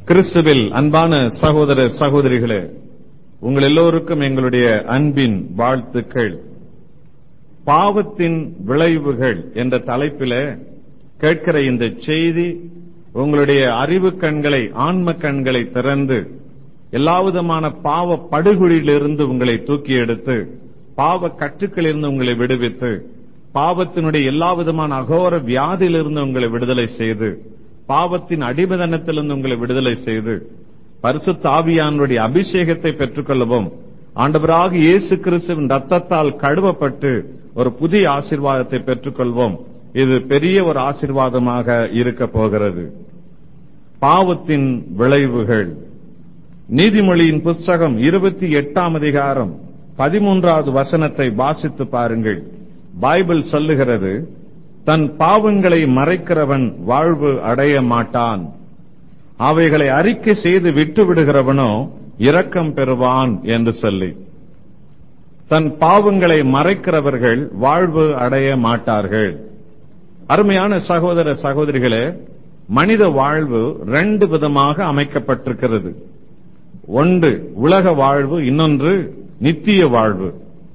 கிறிஸ்துவில் அன்பான சகோதர சகோதரிகளே உங்கள் எல்லோருக்கும் எங்களுடைய அன்பின் வாழ்த்துக்கள் பாவத்தின் விளைவுகள் என்ற தலைப்பிலே கேட்கிற இந்த செய்தி உங்களுடைய அறிவு கண்களை ஆன்ம கண்களை திறந்து எல்லாவிதமான பாவ படுகொலியிலிருந்து உங்களை தூக்கி எடுத்து பாவ கட்டுக்களிலிருந்து உங்களை விடுவித்து பாவத்தினுடைய எல்லா விதமான அகோர வியாதியிலிருந்து உங்களை விடுதலை செய்து பாவத்தின் அடிமதனத்திலிருந்து உங்களை விடுதலை செய்து பரிசுத்த ஆவியானுடைய அபிஷேகத்தை பெற்றுக்கொள்ளவும் ஆண்டவராக இயேசு கிறிஸ்துவின் ரத்தத்தால் கழுவப்பட்டு ஒரு புதிய ஆசீர்வாதத்தை பெற்றுக்கொள்வோம் இது பெரிய ஒரு ஆசீர்வாதமாக இருக்க போகிறது பாவத்தின் விளைவுகள் நீதிமொழியின் புஸ்தகம் இருபத்தி எட்டாம் அதிகாரம் பதிமூன்றாவது வசனத்தை வாசித்து பாருங்கள் பைபிள் சொல்லுகிறது தன் பாவங்களை மறைக்கிறவன் வாழ்வு அடைய மாட்டான் அவைகளை அறிக்கை செய்து விட்டு விடுகிறவனோ இரக்கம் பெறுவான் என்று சொல்லி தன் பாவங்களை மறைக்கிறவர்கள் வாழ்வு அடைய மாட்டார்கள் அருமையான சகோதர சகோதரிகளே மனித வாழ்வு ரெண்டு விதமாக அமைக்கப்பட்டிருக்கிறது ஒன்று உலக வாழ்வு இன்னொன்று நித்திய வாழ்வு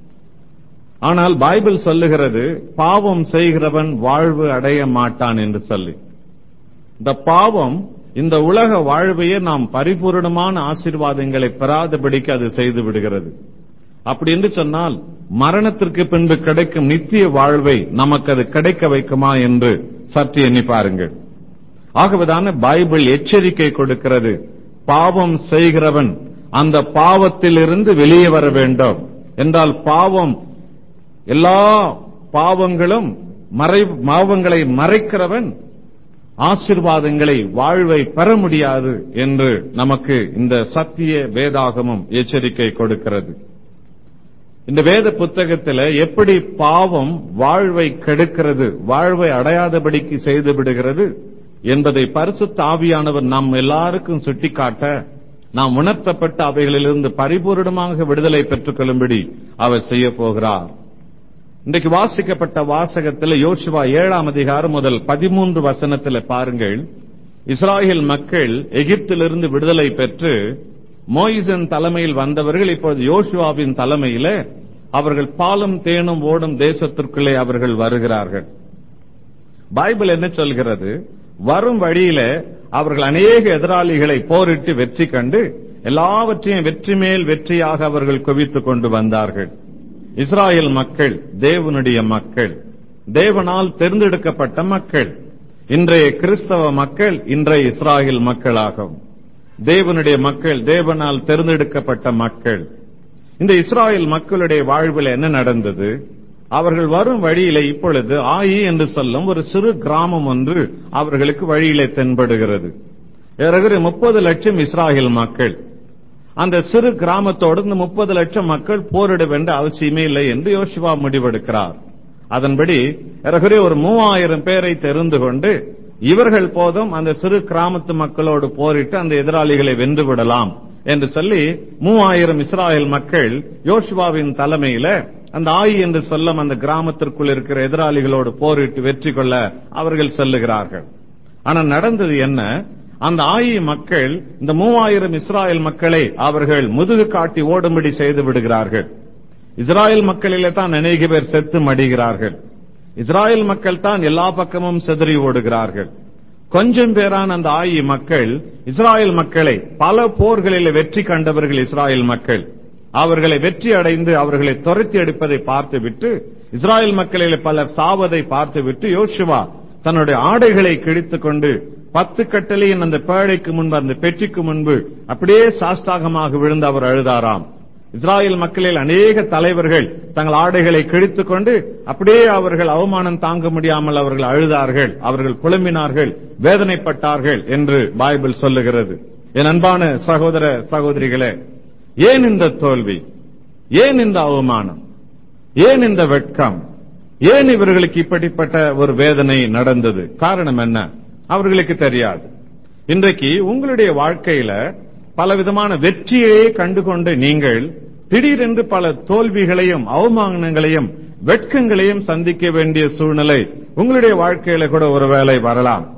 ஆனால் பைபிள் சொல்லுகிறது பாவம் செய்கிறவன் வாழ்வு அடைய மாட்டான் என்று சொல்லி இந்த பாவம் இந்த உலக வாழ்வையே நாம் பரிபூர்ணமான ஆசீர்வாதங்களை பெறாதபடிக்கு அது செய்து விடுகிறது அப்படி என்று சொன்னால் மரணத்திற்கு பின்பு கிடைக்கும் நித்திய வாழ்வை நமக்கு அது கிடைக்க வைக்குமா என்று சற்று எண்ணி பாருங்கள் ஆகவேதான பைபிள் எச்சரிக்கை கொடுக்கிறது பாவம் செய்கிறவன் அந்த பாவத்திலிருந்து வெளியே வர வேண்டும் என்றால் பாவம் எல்லா பாவங்களும் மறை பாவங்களை மறைக்கிறவன் ஆசிர்வாதங்களை வாழ்வை பெற முடியாது என்று நமக்கு இந்த சத்திய வேதாகமும் எச்சரிக்கை கொடுக்கிறது இந்த வேத புத்தகத்தில் எப்படி பாவம் வாழ்வை கெடுக்கிறது வாழ்வை அடையாதபடிக்கு செய்து விடுகிறது என்பதை பரிசுத்த ஆவியானவர் நாம் எல்லாருக்கும் சுட்டிக்காட்ட நாம் உணர்த்தப்பட்ட அவைகளிலிருந்து பரிபூர்ணமாக விடுதலை பெற்றுக் கொள்ளும்படி அவர் செய்ய போகிறார் இன்றைக்கு வாசிக்கப்பட்ட வாசகத்தில் யோசுவா ஏழாம் அதிகாரம் முதல் பதிமூன்று வசனத்தில் பாருங்கள் இஸ்ராயல் மக்கள் எகிப்திலிருந்து விடுதலை பெற்று மோயிசன் தலைமையில் வந்தவர்கள் இப்பொழுது யோசுவாவின் தலைமையில அவர்கள் பாலும் தேனும் ஓடும் தேசத்திற்குள்ளே அவர்கள் வருகிறார்கள் பைபிள் என்ன சொல்கிறது வரும் வழியில அவர்கள் அநேக எதிராளிகளை போரிட்டு வெற்றி கண்டு எல்லாவற்றையும் வெற்றி மேல் வெற்றியாக அவர்கள் குவித்துக் கொண்டு வந்தார்கள் இஸ்ராயல் மக்கள் தேவனுடைய மக்கள் தேவனால் தேர்ந்தெடுக்கப்பட்ட மக்கள் இன்றைய கிறிஸ்தவ மக்கள் இன்றைய இஸ்ராயல் மக்களாகும் தேவனுடைய மக்கள் தேவனால் தேர்ந்தெடுக்கப்பட்ட மக்கள் இந்த இஸ்ராயல் மக்களுடைய வாழ்வில் என்ன நடந்தது அவர்கள் வரும் வழியிலே இப்பொழுது ஆயி என்று சொல்லும் ஒரு சிறு கிராமம் ஒன்று அவர்களுக்கு வழியிலே தென்படுகிறது ஏறகுறைய முப்பது லட்சம் இஸ்ராயல் மக்கள் அந்த சிறு கிராமத்தோடு இந்த முப்பது லட்சம் மக்கள் போரிட வேண்டிய அவசியமே இல்லை என்று யோசிவா முடிவெடுக்கிறார் அதன்படி ஏறகுறைய ஒரு மூவாயிரம் பேரை தெரிந்து கொண்டு இவர்கள் போதும் அந்த சிறு கிராமத்து மக்களோடு போரிட்டு அந்த எதிராளிகளை வென்று விடலாம் என்று சொல்லி மூவாயிரம் இஸ்ராயல் மக்கள் யோசுவாவின் தலைமையில அந்த ஆயி என்று சொல்லும் அந்த கிராமத்திற்குள் இருக்கிற எதிராளிகளோடு போரிட்டு வெற்றி கொள்ள அவர்கள் செல்லுகிறார்கள் ஆனால் நடந்தது என்ன அந்த ஆயி மக்கள் இந்த மூவாயிரம் இஸ்ராயல் மக்களை அவர்கள் முதுகு காட்டி ஓடும்படி செய்து விடுகிறார்கள் இஸ்ராயல் மக்களிலே தான் அநேக பேர் செத்து மடிகிறார்கள் இஸ்ராயல் மக்கள் தான் எல்லா பக்கமும் செதறி ஓடுகிறார்கள் கொஞ்சம் பேரான அந்த ஆயி மக்கள் இஸ்ராயல் மக்களை பல போர்களில் வெற்றி கண்டவர்கள் இஸ்ராயல் மக்கள் அவர்களை வெற்றி அடைந்து அவர்களை துரத்தி அடிப்பதை பார்த்துவிட்டு இஸ்ராயல் மக்களில் பலர் சாவதை பார்த்துவிட்டு யோசுவா தன்னுடைய ஆடைகளை கிழித்துக் கொண்டு பத்து கட்டளையின் அந்த பேழைக்கு முன்பு அந்த பெட்டிக்கு முன்பு அப்படியே சாஸ்தாகமாக விழுந்து அவர் அழுதாராம் இஸ்ராயல் மக்களில் அநேக தலைவர்கள் தங்கள் ஆடைகளை கிழித்துக் கொண்டு அப்படியே அவர்கள் அவமானம் தாங்க முடியாமல் அவர்கள் அழுதார்கள் அவர்கள் புலம்பினார்கள் வேதனைப்பட்டார்கள் என்று பைபிள் சொல்லுகிறது என் அன்பான சகோதர சகோதரிகளே ஏன் இந்த தோல்வி ஏன் இந்த அவமானம் ஏன் இந்த வெட்கம் ஏன் இவர்களுக்கு இப்படிப்பட்ட ஒரு வேதனை நடந்தது காரணம் என்ன அவர்களுக்கு தெரியாது இன்றைக்கு உங்களுடைய வாழ்க்கையில பலவிதமான வெற்றியை கண்டுகொண்டு நீங்கள் திடீரென்று பல தோல்விகளையும் அவமானங்களையும் வெட்கங்களையும் சந்திக்க வேண்டிய சூழ்நிலை உங்களுடைய வாழ்க்கையில கூட ஒருவேளை வரலாம்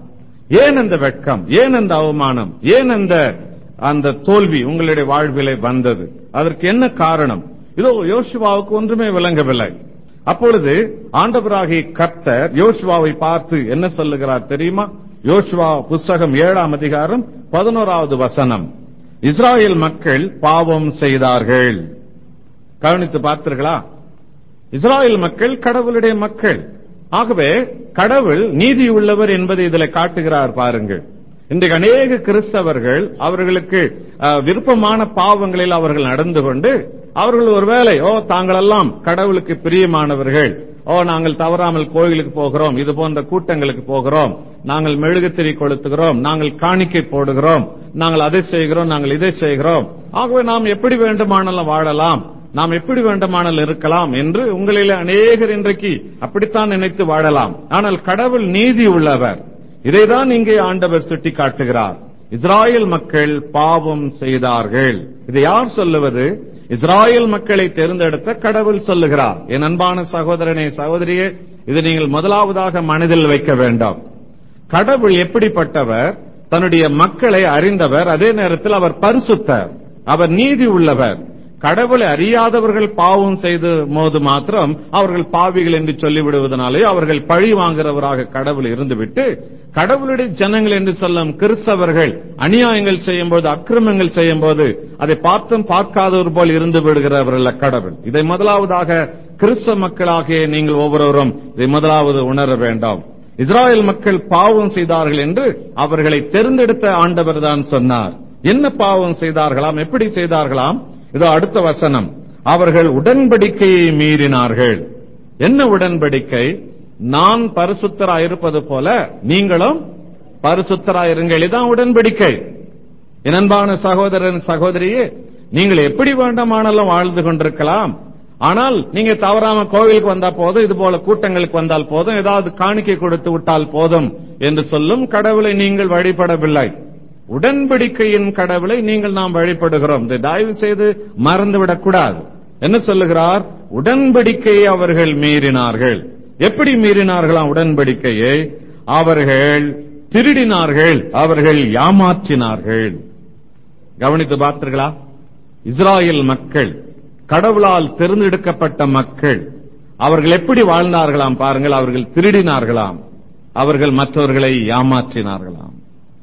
ஏன் அந்த வெட்கம் ஏன் அந்த அவமானம் ஏன் அந்த அந்த தோல்வி உங்களுடைய வாழ்விலே வந்தது அதற்கு என்ன காரணம் இதோ யோசுவாவுக்கு ஒன்றுமே விளங்கவில்லை அப்பொழுது ஆண்டவராகிய கர்த்தர் யோசுவாவை பார்த்து என்ன சொல்லுகிறார் தெரியுமா யோசுவா புஸ்தகம் ஏழாம் அதிகாரம் பதினோராவது வசனம் இஸ்ராயேல் மக்கள் பாவம் செய்தார்கள் கவனித்து பார்த்தீர்களா இஸ்ராயேல் மக்கள் கடவுளுடைய மக்கள் ஆகவே கடவுள் நீதி உள்ளவர் என்பதை இதில் காட்டுகிறார் பாருங்கள் இன்றைக்கு அநேக கிறிஸ்தவர்கள் அவர்களுக்கு அஹ், விருப்பமான பாவங்களில் அவர்கள் நடந்து கொண்டு அவர்கள் ஒருவேளை ஓ தாங்களெல்லாம் கடவுளுக்கு பிரியமானவர்கள் ஓ நாங்கள் தவறாமல் கோயிலுக்கு போகிறோம் இது போன்ற கூட்டங்களுக்கு போகிறோம் நாங்கள் மெழுகுத்திரி கொளுத்துகிறோம் நாங்கள் காணிக்கை போடுகிறோம் நாங்கள் அதை செய்கிறோம் நாங்கள் இதை செய்கிறோம் ஆகவே நாம் எப்படி வேண்டுமானாலும் வாழலாம் நாம் எப்படி வேண்டுமானால் இருக்கலாம் என்று உங்களில் அநேகர் இன்றைக்கு அப்படித்தான் நினைத்து வாழலாம் ஆனால் கடவுள் நீதி உள்ளவர் இதைதான் இங்கே ஆண்டவர் சுட்டி காட்டுகிறார் இஸ்ராயேல் மக்கள் பாவம் செய்தார்கள் இதை யார் சொல்லுவது இஸ்ராயேல் மக்களை தேர்ந்தெடுத்த கடவுள் சொல்லுகிறார் என் அன்பான சகோதரனே சகோதரியே இதை நீங்கள் முதலாவதாக மனதில் வைக்க வேண்டாம் கடவுள் எப்படிப்பட்டவர் தன்னுடைய மக்களை அறிந்தவர் அதே நேரத்தில் அவர் பரிசுத்தர் அவர் நீதி உள்ளவர் கடவுளை அறியாதவர்கள் பாவம் செய்து போது மாத்திரம் அவர்கள் பாவிகள் என்று சொல்லிவிடுவதனாலே அவர்கள் பழி வாங்குறவராக கடவுள் இருந்துவிட்டு கடவுளுடைய ஜனங்கள் என்று சொல்லும் கிறிஸ்தவர்கள் அநியாயங்கள் செய்யும்போது அக்கிரமங்கள் செய்யும்போது அதை பார்த்தும் பார்க்காதவர் போல் இருந்து விடுகிறவர்கள் கடவுள் இதை முதலாவதாக கிறிஸ்தவ மக்களாகிய நீங்கள் ஒவ்வொருவரும் இதை முதலாவது உணர வேண்டாம் இஸ்ராயேல் மக்கள் பாவம் செய்தார்கள் என்று அவர்களை தெரிந்தெடுத்த ஆண்டவர் தான் சொன்னார் என்ன பாவம் செய்தார்களாம் எப்படி செய்தார்களாம் இதோ அடுத்த வசனம் அவர்கள் உடன்படிக்கையை மீறினார்கள் என்ன உடன்படிக்கை நான் பரிசுத்தராயிருப்பது போல நீங்களும் பரிசுத்தராயிருங்கள் இதான் உடன்படிக்கை என் அன்பான சகோதரன் சகோதரியே நீங்கள் எப்படி வேண்டுமானாலும் வாழ்ந்து கொண்டிருக்கலாம் ஆனால் நீங்க தவறாம கோவிலுக்கு வந்தா போதும் இது போல கூட்டங்களுக்கு வந்தால் போதும் ஏதாவது காணிக்கை கொடுத்து விட்டால் போதும் என்று சொல்லும் கடவுளை நீங்கள் வழிபடவில்லை உடன்படிக்கையின் கடவுளை நீங்கள் நாம் வழிபடுகிறோம் இதை தயவு செய்து மறந்துவிடக் கூடாது என்ன சொல்லுகிறார் உடன்படிக்கையை அவர்கள் மீறினார்கள் எப்படி மீறினார்களாம் உடன்படிக்கையை அவர்கள் திருடினார்கள் அவர்கள் ஏமாற்றினார்கள் கவனித்து பார்த்தீர்களா இஸ்ராயேல் மக்கள் கடவுளால் தேர்ந்தெடுக்கப்பட்ட மக்கள் அவர்கள் எப்படி வாழ்ந்தார்களாம் பாருங்கள் அவர்கள் திருடினார்களாம் அவர்கள் மற்றவர்களை ஏமாற்றினார்களாம்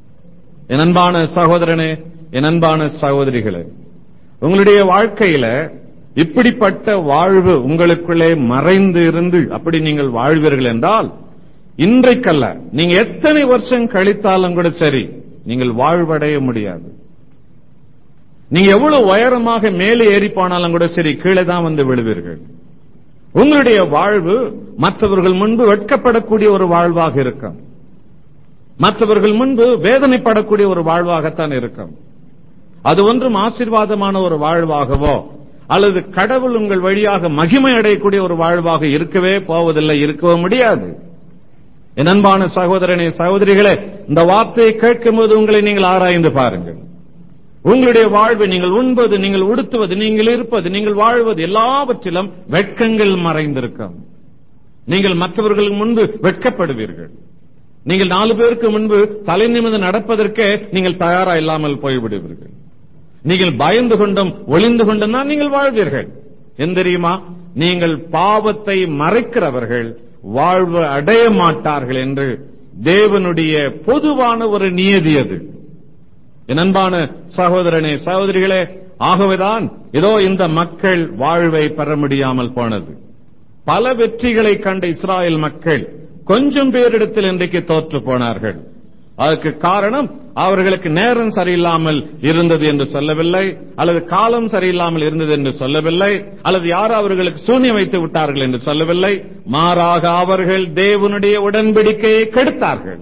என் அன்பான சகோதரனே என் அன்பான சகோதரிகளே உங்களுடைய வாழ்க்கையில இப்படிப்பட்ட வாழ்வு உங்களுக்குள்ளே மறைந்து இருந்து அப்படி நீங்கள் வாழ்வீர்கள் என்றால் இன்றைக்கல்ல நீங்க எத்தனை வருஷம் கழித்தாலும் கூட சரி நீங்கள் வாழ்வடைய முடியாது நீங்க எவ்வளவு உயரமாக மேலே ஏறி போனாலும் கூட சரி கீழே தான் வந்து விழுவீர்கள் உங்களுடைய வாழ்வு மற்றவர்கள் முன்பு வெட்கப்படக்கூடிய ஒரு வாழ்வாக இருக்கும் மற்றவர்கள் முன்பு வேதனைப்படக்கூடிய ஒரு வாழ்வாகத்தான் இருக்கும் அது ஒன்றும் ஆசீர்வாதமான ஒரு வாழ்வாகவோ அல்லது கடவுள் உங்கள் வழியாக மகிமை அடையக்கூடிய ஒரு வாழ்வாக இருக்கவே போவதில்லை இருக்கவே முடியாது என் அன்பான சகோதரனே சகோதரிகளே இந்த வார்த்தையை கேட்கும்போது உங்களை நீங்கள் ஆராய்ந்து பாருங்கள் உங்களுடைய வாழ்வு நீங்கள் உண்பது நீங்கள் உடுத்துவது நீங்கள் இருப்பது நீங்கள் வாழ்வது எல்லாவற்றிலும் வெட்கங்கள் மறைந்திருக்கும் நீங்கள் மற்றவர்களுக்கு முன்பு வெட்கப்படுவீர்கள் நீங்கள் நாலு பேருக்கு முன்பு தலை நிமிர்ந்து நடப்பதற்கே நீங்கள் தயாரா இல்லாமல் போய்விடுவீர்கள் நீங்கள் பயந்து கொண்டும் ஒளிந்து கொண்டும் தான் நீங்கள் வாழ்வீர்கள் என் தெரியுமா நீங்கள் பாவத்தை மறைக்கிறவர்கள் வாழ்வு அடைய மாட்டார்கள் என்று தேவனுடைய பொதுவான ஒரு நியதி அது என் அன்பான சகோதரனே சகோதரிகளே ஆகவேதான் இதோ இந்த மக்கள் வாழ்வை பெற முடியாமல் போனது பல வெற்றிகளை கண்ட இஸ்ராயல் மக்கள் கொஞ்சம் பேரிடத்தில் இன்றைக்கு தோற்று போனார்கள் அதற்கு காரணம் அவர்களுக்கு நேரம் சரியில்லாமல் இருந்தது என்று சொல்லவில்லை அல்லது காலம் சரியில்லாமல் இருந்தது என்று சொல்லவில்லை அல்லது யார் அவர்களுக்கு சூன்யம் வைத்து விட்டார்கள் என்று சொல்லவில்லை மாறாக அவர்கள் தேவனுடைய உடன்படிக்கையை கெடுத்தார்கள்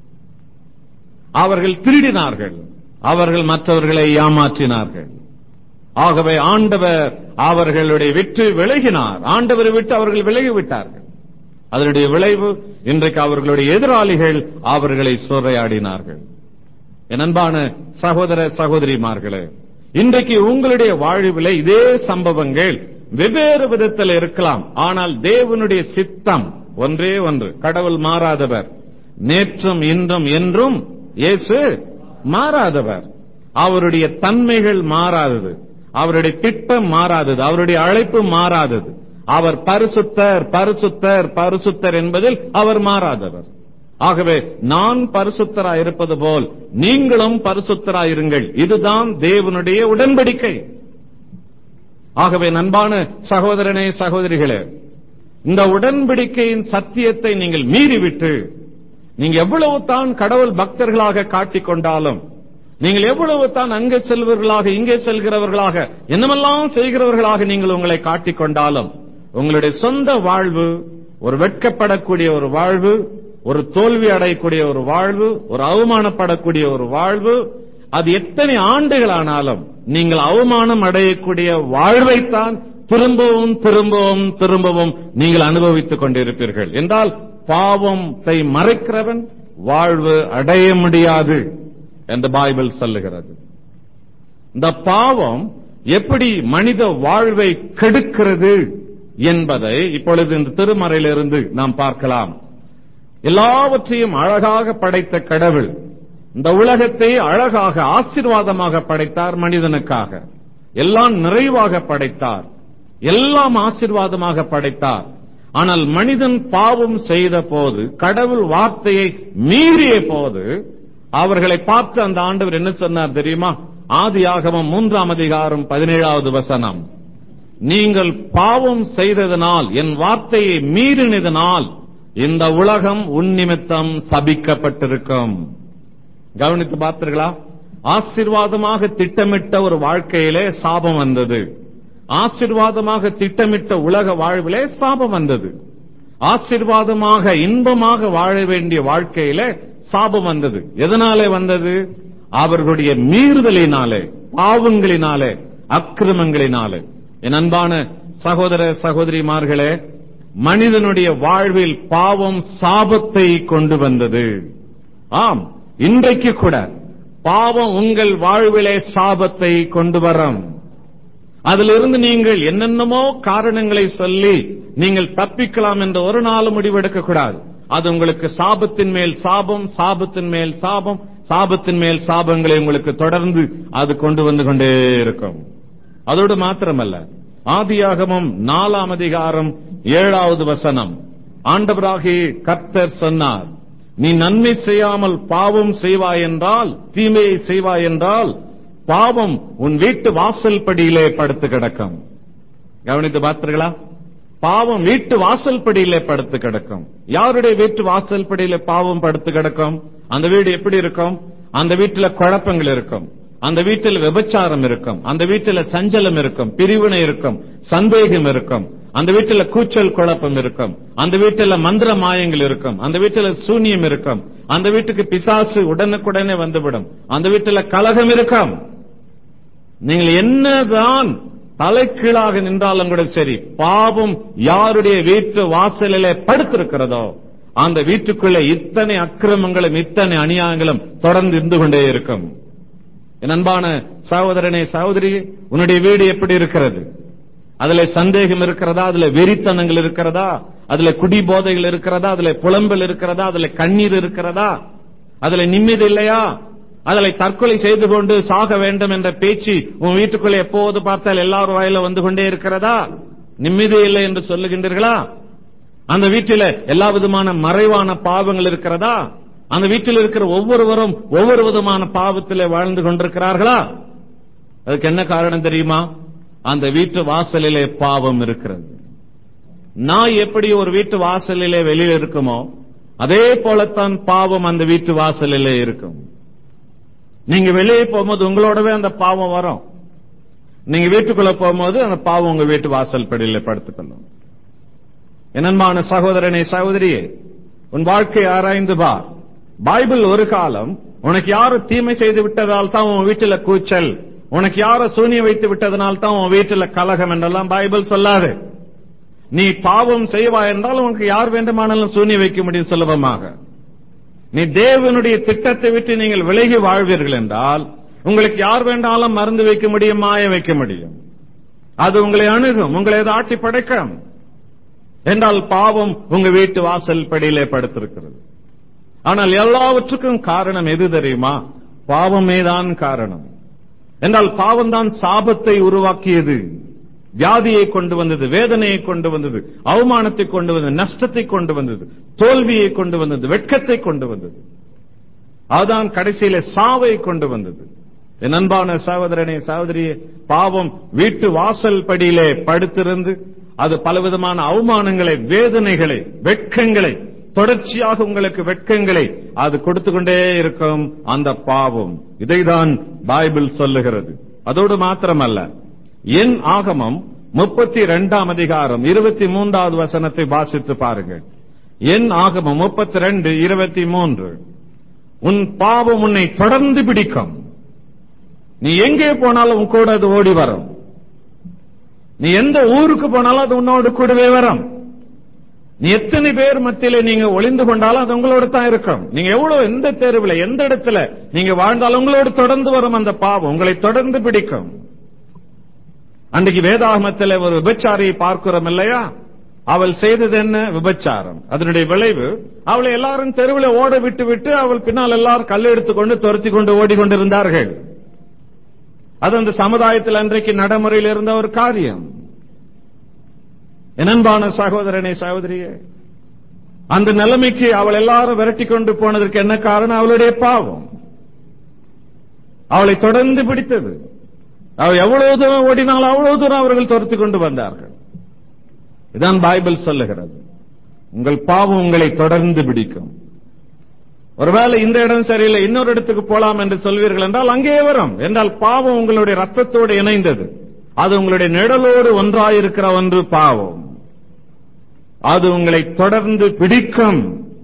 அவர்கள் திருடினார்கள் அவர்கள் மற்றவர்களை ஏமாற்றினார்கள் ஆகவே ஆண்டவர் அவர்களுடைய விட்டு விலகினார் ஆண்டவரை விட்டு அவர்கள் விலகிவிட்டார்கள் அதனுடைய விளைவு இன்றைக்கு அவர்களுடைய எதிராளிகள் அவர்களை சூறையாடினார்கள் என் அன்பான சகோதர சகோதரிமார்களே இன்றைக்கு உங்களுடைய வாழ்விலே இதே சம்பவங்கள் வெவ்வேறு விதத்தில் இருக்கலாம் ஆனால் தேவனுடைய சித்தம் ஒன்றே ஒன்று கடவுள் மாறாதவர் நேற்றும் இன்றும் என்றும் இயேசு மாறாதவர் அவருடைய தன்மைகள் மாறாதது அவருடைய திட்டம் மாறாதது அவருடைய அழைப்பு மாறாதது அவர் பரிசுத்தர் பரிசுத்தர் பரிசுத்தர் என்பதில் அவர் மாறாதவர் ஆகவே நான் பரிசுத்தராய் இருப்பது போல் நீங்களும் பரிசுத்தராயிருங்கள் இதுதான் தேவனுடைய உடன்படிக்கை ஆகவே நண்பான சகோதரனே சகோதரிகளே இந்த உடன்படிக்கையின் சத்தியத்தை நீங்கள் மீறிவிட்டு நீங்க எவ்வளவு தான் கடவுள் பக்தர்களாக காட்டிக் கொண்டாலும் நீங்கள் எவ்வளவு தான் அங்கே செல்வர்களாக இங்கே செல்கிறவர்களாக என்னமெல்லாம் செய்கிறவர்களாக நீங்கள் உங்களை காட்டிக் கொண்டாலும் உங்களுடைய சொந்த வாழ்வு ஒரு வெட்கப்படக்கூடிய ஒரு வாழ்வு ஒரு தோல்வி அடையக்கூடிய ஒரு வாழ்வு ஒரு அவமானப்படக்கூடிய ஒரு வாழ்வு அது எத்தனை ஆண்டுகளானாலும் நீங்கள் அவமானம் அடையக்கூடிய வாழ்வைத்தான் திரும்பவும் திரும்பவும் திரும்பவும் நீங்கள் அனுபவித்துக் கொண்டிருப்பீர்கள் என்றால் பாவத்தை மறைக்கிறவன் வாழ்வு அடைய முடியாது என்று பைபிள் சொல்லுகிறது இந்த பாவம் எப்படி மனித வாழ்வை கெடுக்கிறது என்பதை இப்பொழுது இந்த திருமறையிலிருந்து நாம் பார்க்கலாம் எல்லாவற்றையும் அழகாக படைத்த கடவுள் இந்த உலகத்தை அழகாக ஆசீர்வாதமாக படைத்தார் மனிதனுக்காக எல்லாம் நிறைவாக படைத்தார் எல்லாம் ஆசீர்வாதமாக படைத்தார் ஆனால் மனிதன் பாவம் செய்த போது கடவுள் வார்த்தையை மீறிய போது அவர்களை பார்த்து அந்த ஆண்டவர் என்ன சொன்னார் தெரியுமா ஆதியாகமம் மூன்றாம் அதிகாரம் பதினேழாவது வசனம் நீங்கள் பாவம் செய்ததனால் என் வார்த்தையை மீறினதனால் இந்த உலகம் உன் நிமித்தம் சபிக்கப்பட்டிருக்கும் கவனித்து பார்த்தீர்களா ஆசீர்வாதமாக திட்டமிட்ட ஒரு வாழ்க்கையிலே சாபம் வந்தது ஆசீர்வாதமாக திட்டமிட்ட உலக வாழ்விலே சாபம் வந்தது ஆசீர்வாதமாக இன்பமாக வாழ வேண்டிய வாழ்க்கையில சாபம் வந்தது எதனாலே வந்தது அவர்களுடைய மீறுதலினாலே பாவங்களினாலே அக்கிரமங்களினாலே என் அன்பான சகோதர சகோதரிமார்களே மனிதனுடைய வாழ்வில் பாவம் சாபத்தை கொண்டு வந்தது ஆம் இன்றைக்கு கூட பாவம் உங்கள் வாழ்விலே சாபத்தை கொண்டு வரும் அதிலிருந்து நீங்கள் என்னென்னமோ காரணங்களை சொல்லி நீங்கள் தப்பிக்கலாம் என்ற ஒரு நாள் முடிவெடுக்க கூடாது அது உங்களுக்கு சாபத்தின் மேல் சாபம் சாபத்தின் மேல் சாபம் சாபத்தின் மேல் சாபங்களை உங்களுக்கு தொடர்ந்து அது கொண்டு வந்து கொண்டே இருக்கும் அதோடு மாத்திரமல்ல ஆதியாகமம் நாலாம் அதிகாரம் ஏழாவது வசனம் ஆண்டவராகி கர்த்தர் சொன்னார் நீ நன்மை செய்யாமல் பாவம் செய்வாய் என்றால் தீமையை செய்வாய் என்றால் பாவம் உன் வீட்டு வாசல் படியிலே படுத்து கிடக்கும் கவனித்து பார்த்தீர்களா பாவம் வீட்டு வாசல் படியிலே படுத்து கிடக்கும் யாருடைய வீட்டு வாசல் படியில பாவம் படுத்து கிடக்கும் அந்த வீடு எப்படி இருக்கும் அந்த வீட்டுல குழப்பங்கள் இருக்கும் அந்த வீட்டில் விபச்சாரம் இருக்கும் அந்த வீட்டில் சஞ்சலம் இருக்கும் பிரிவினை இருக்கும் சந்தேகம் இருக்கும் அந்த வீட்டில் கூச்சல் குழப்பம் இருக்கும் அந்த வீட்டில் மந்திர மாயங்கள் இருக்கும் அந்த வீட்டில் சூனியம் இருக்கும் அந்த வீட்டுக்கு பிசாசு உடனுக்குடனே வந்துவிடும் அந்த வீட்டில் கலகம் இருக்கும் நீங்கள் என்னதான் தலைக்கீழாக நின்றாலும் கூட சரி பாவம் யாருடைய வீட்டு வாசலிலே படுத்திருக்கிறதோ அந்த வீட்டுக்குள்ளே இத்தனை அக்கிரமங்களும் இத்தனை அநியாயங்களும் தொடர்ந்து இருந்து கொண்டே இருக்கும் என் அன்பான சகோதரனே சகோதரி உன்னுடைய வீடு எப்படி இருக்கிறது அதுல சந்தேகம் இருக்கிறதா அதுல வெறித்தனங்கள் இருக்கிறதா அதுல குடி போதைகள் இருக்கிறதா அதுல புலம்பல் இருக்கிறதா அதுல கண்ணீர் இருக்கிறதா அதுல நிம்மதி இல்லையா அதுல தற்கொலை செய்து கொண்டு சாக வேண்டும் என்ற பேச்சு உன் வீட்டுக்குள்ள எப்போது பார்த்தால் எல்லாரும் வாயில வந்து கொண்டே இருக்கிறதா நிம்மதி இல்லை என்று சொல்லுகின்றீர்களா அந்த வீட்டில எல்லா விதமான மறைவான பாவங்கள் இருக்கிறதா அந்த வீட்டில் இருக்கிற ஒவ்வொருவரும் ஒவ்வொரு விதமான பாவத்திலே வாழ்ந்து கொண்டிருக்கிறார்களா அதுக்கு என்ன காரணம் தெரியுமா அந்த வீட்டு வாசலிலே பாவம் இருக்கிறது நாய் எப்படி ஒரு வீட்டு வாசலிலே வெளியில் இருக்குமோ அதே போலத்தான் பாவம் அந்த வீட்டு வாசலிலே இருக்கும் நீங்க வெளியே போகும்போது உங்களோடவே அந்த பாவம் வரும் நீங்க வீட்டுக்குள்ள போகும்போது அந்த பாவம் உங்க வீட்டு வாசல் படியில படுத்துக்கணும் என்னன்பான சகோதரனே சகோதரியே உன் வாழ்க்கை ஆராய்ந்து பா பைபிள் ஒரு காலம் உனக்கு யாரு தீமை செய்து விட்டதால் தான் உன் வீட்டுல கூச்சல் உனக்கு யார சூனிய வைத்து விட்டதனால் தான் உன் வீட்டுல கலகம் என்றெல்லாம் பைபிள் சொல்லாது நீ பாவம் செய்வா என்றால் உனக்கு யார் வேண்டுமானாலும் சூனிய வைக்க முடியும் சுலபமாக நீ தேவனுடைய திட்டத்தை விட்டு நீங்கள் விலகி வாழ்வீர்கள் என்றால் உங்களுக்கு யார் வேண்டாலும் மருந்து வைக்க முடியும் மாய வைக்க முடியும் அது உங்களை அணுகும் உங்களை அது ஆட்டி படைக்கும் என்றால் பாவம் உங்க வீட்டு வாசல் படியிலே படுத்திருக்கிறது ஆனால் எல்லாவற்றுக்கும் காரணம் எது தெரியுமா பாவமேதான் காரணம் என்றால் பாவம்தான் சாபத்தை உருவாக்கியது வியாதியை கொண்டு வந்தது வேதனையை கொண்டு வந்தது அவமானத்தை கொண்டு வந்தது நஷ்டத்தை கொண்டு வந்தது தோல்வியை கொண்டு வந்தது வெட்கத்தை கொண்டு வந்தது அதுதான் கடைசியில சாவை கொண்டு வந்தது என் அன்பான சகோதரனே சகோதரியே பாவம் வீட்டு வாசல் படியிலே படுத்திருந்து அது பலவிதமான அவமானங்களை வேதனைகளை வெட்கங்களை தொடர்ச்சியாக உங்களுக்கு வெட்கங்களை அது கொடுத்து கொண்டே இருக்கும் அந்த பாவம் இதைதான் பைபிள் சொல்லுகிறது அதோடு மாத்திரமல்ல என் ஆகமம் முப்பத்தி இரண்டாம் அதிகாரம் இருபத்தி மூன்றாவது வசனத்தை வாசித்து பாருங்கள் என் ஆகமம் முப்பத்தி ரெண்டு இருபத்தி மூன்று உன் பாவம் உன்னை தொடர்ந்து பிடிக்கும் நீ எங்கே போனாலும் உன் கூட அது ஓடி வரும் நீ எந்த ஊருக்கு போனாலும் அது உன்னோடு கூடவே வரும் நீ எத்தனை பேர் மத்தியில நீங்க ஒளிந்து கொண்டாலும் அது உங்களோட தான் இருக்கும் நீங்க எவ்வளவு எந்த தேர்வுல எந்த இடத்துல நீங்க வாழ்ந்தாலும் உங்களோடு தொடர்ந்து வரும் அந்த பாவம் உங்களை தொடர்ந்து பிடிக்கும் அன்றைக்கு வேதாகமத்தில் ஒரு விபச்சாரியை பார்க்கிறோம் இல்லையா அவள் செய்தது என்ன விபச்சாரம் அதனுடைய விளைவு அவளை எல்லாரும் தெருவில் ஓட விட்டு விட்டு அவள் பின்னால் எல்லாரும் கல் எடுத்துக்கொண்டு துரத்தி கொண்டு ஓடிக்கொண்டிருந்தார்கள் அது அந்த சமுதாயத்தில் அன்றைக்கு நடைமுறையில் இருந்த ஒரு காரியம் எனன்பான சகோதரனே சகோதரியே அந்த நிலைமைக்கு அவள் எல்லாரும் விரட்டி கொண்டு போனதற்கு என்ன காரணம் அவளுடைய பாவம் அவளை தொடர்ந்து பிடித்தது அவள் எவ்வளவு தூரம் ஓடினாலும் அவ்வளவு தூரம் அவர்கள் துரத்தி கொண்டு வந்தார்கள் இதான் பைபிள் சொல்லுகிறது உங்கள் பாவம் உங்களை தொடர்ந்து பிடிக்கும் ஒருவேளை இந்த இடம் சரியில்லை இன்னொரு இடத்துக்கு போலாம் என்று சொல்வீர்கள் என்றால் அங்கே வரும் என்றால் பாவம் உங்களுடைய ரத்தத்தோடு இணைந்தது அது உங்களுடைய நிழலோடு ஒன்றாயிருக்கிற ஒன்று பாவம் அது உங்களை தொடர்ந்து பிடிக்கும்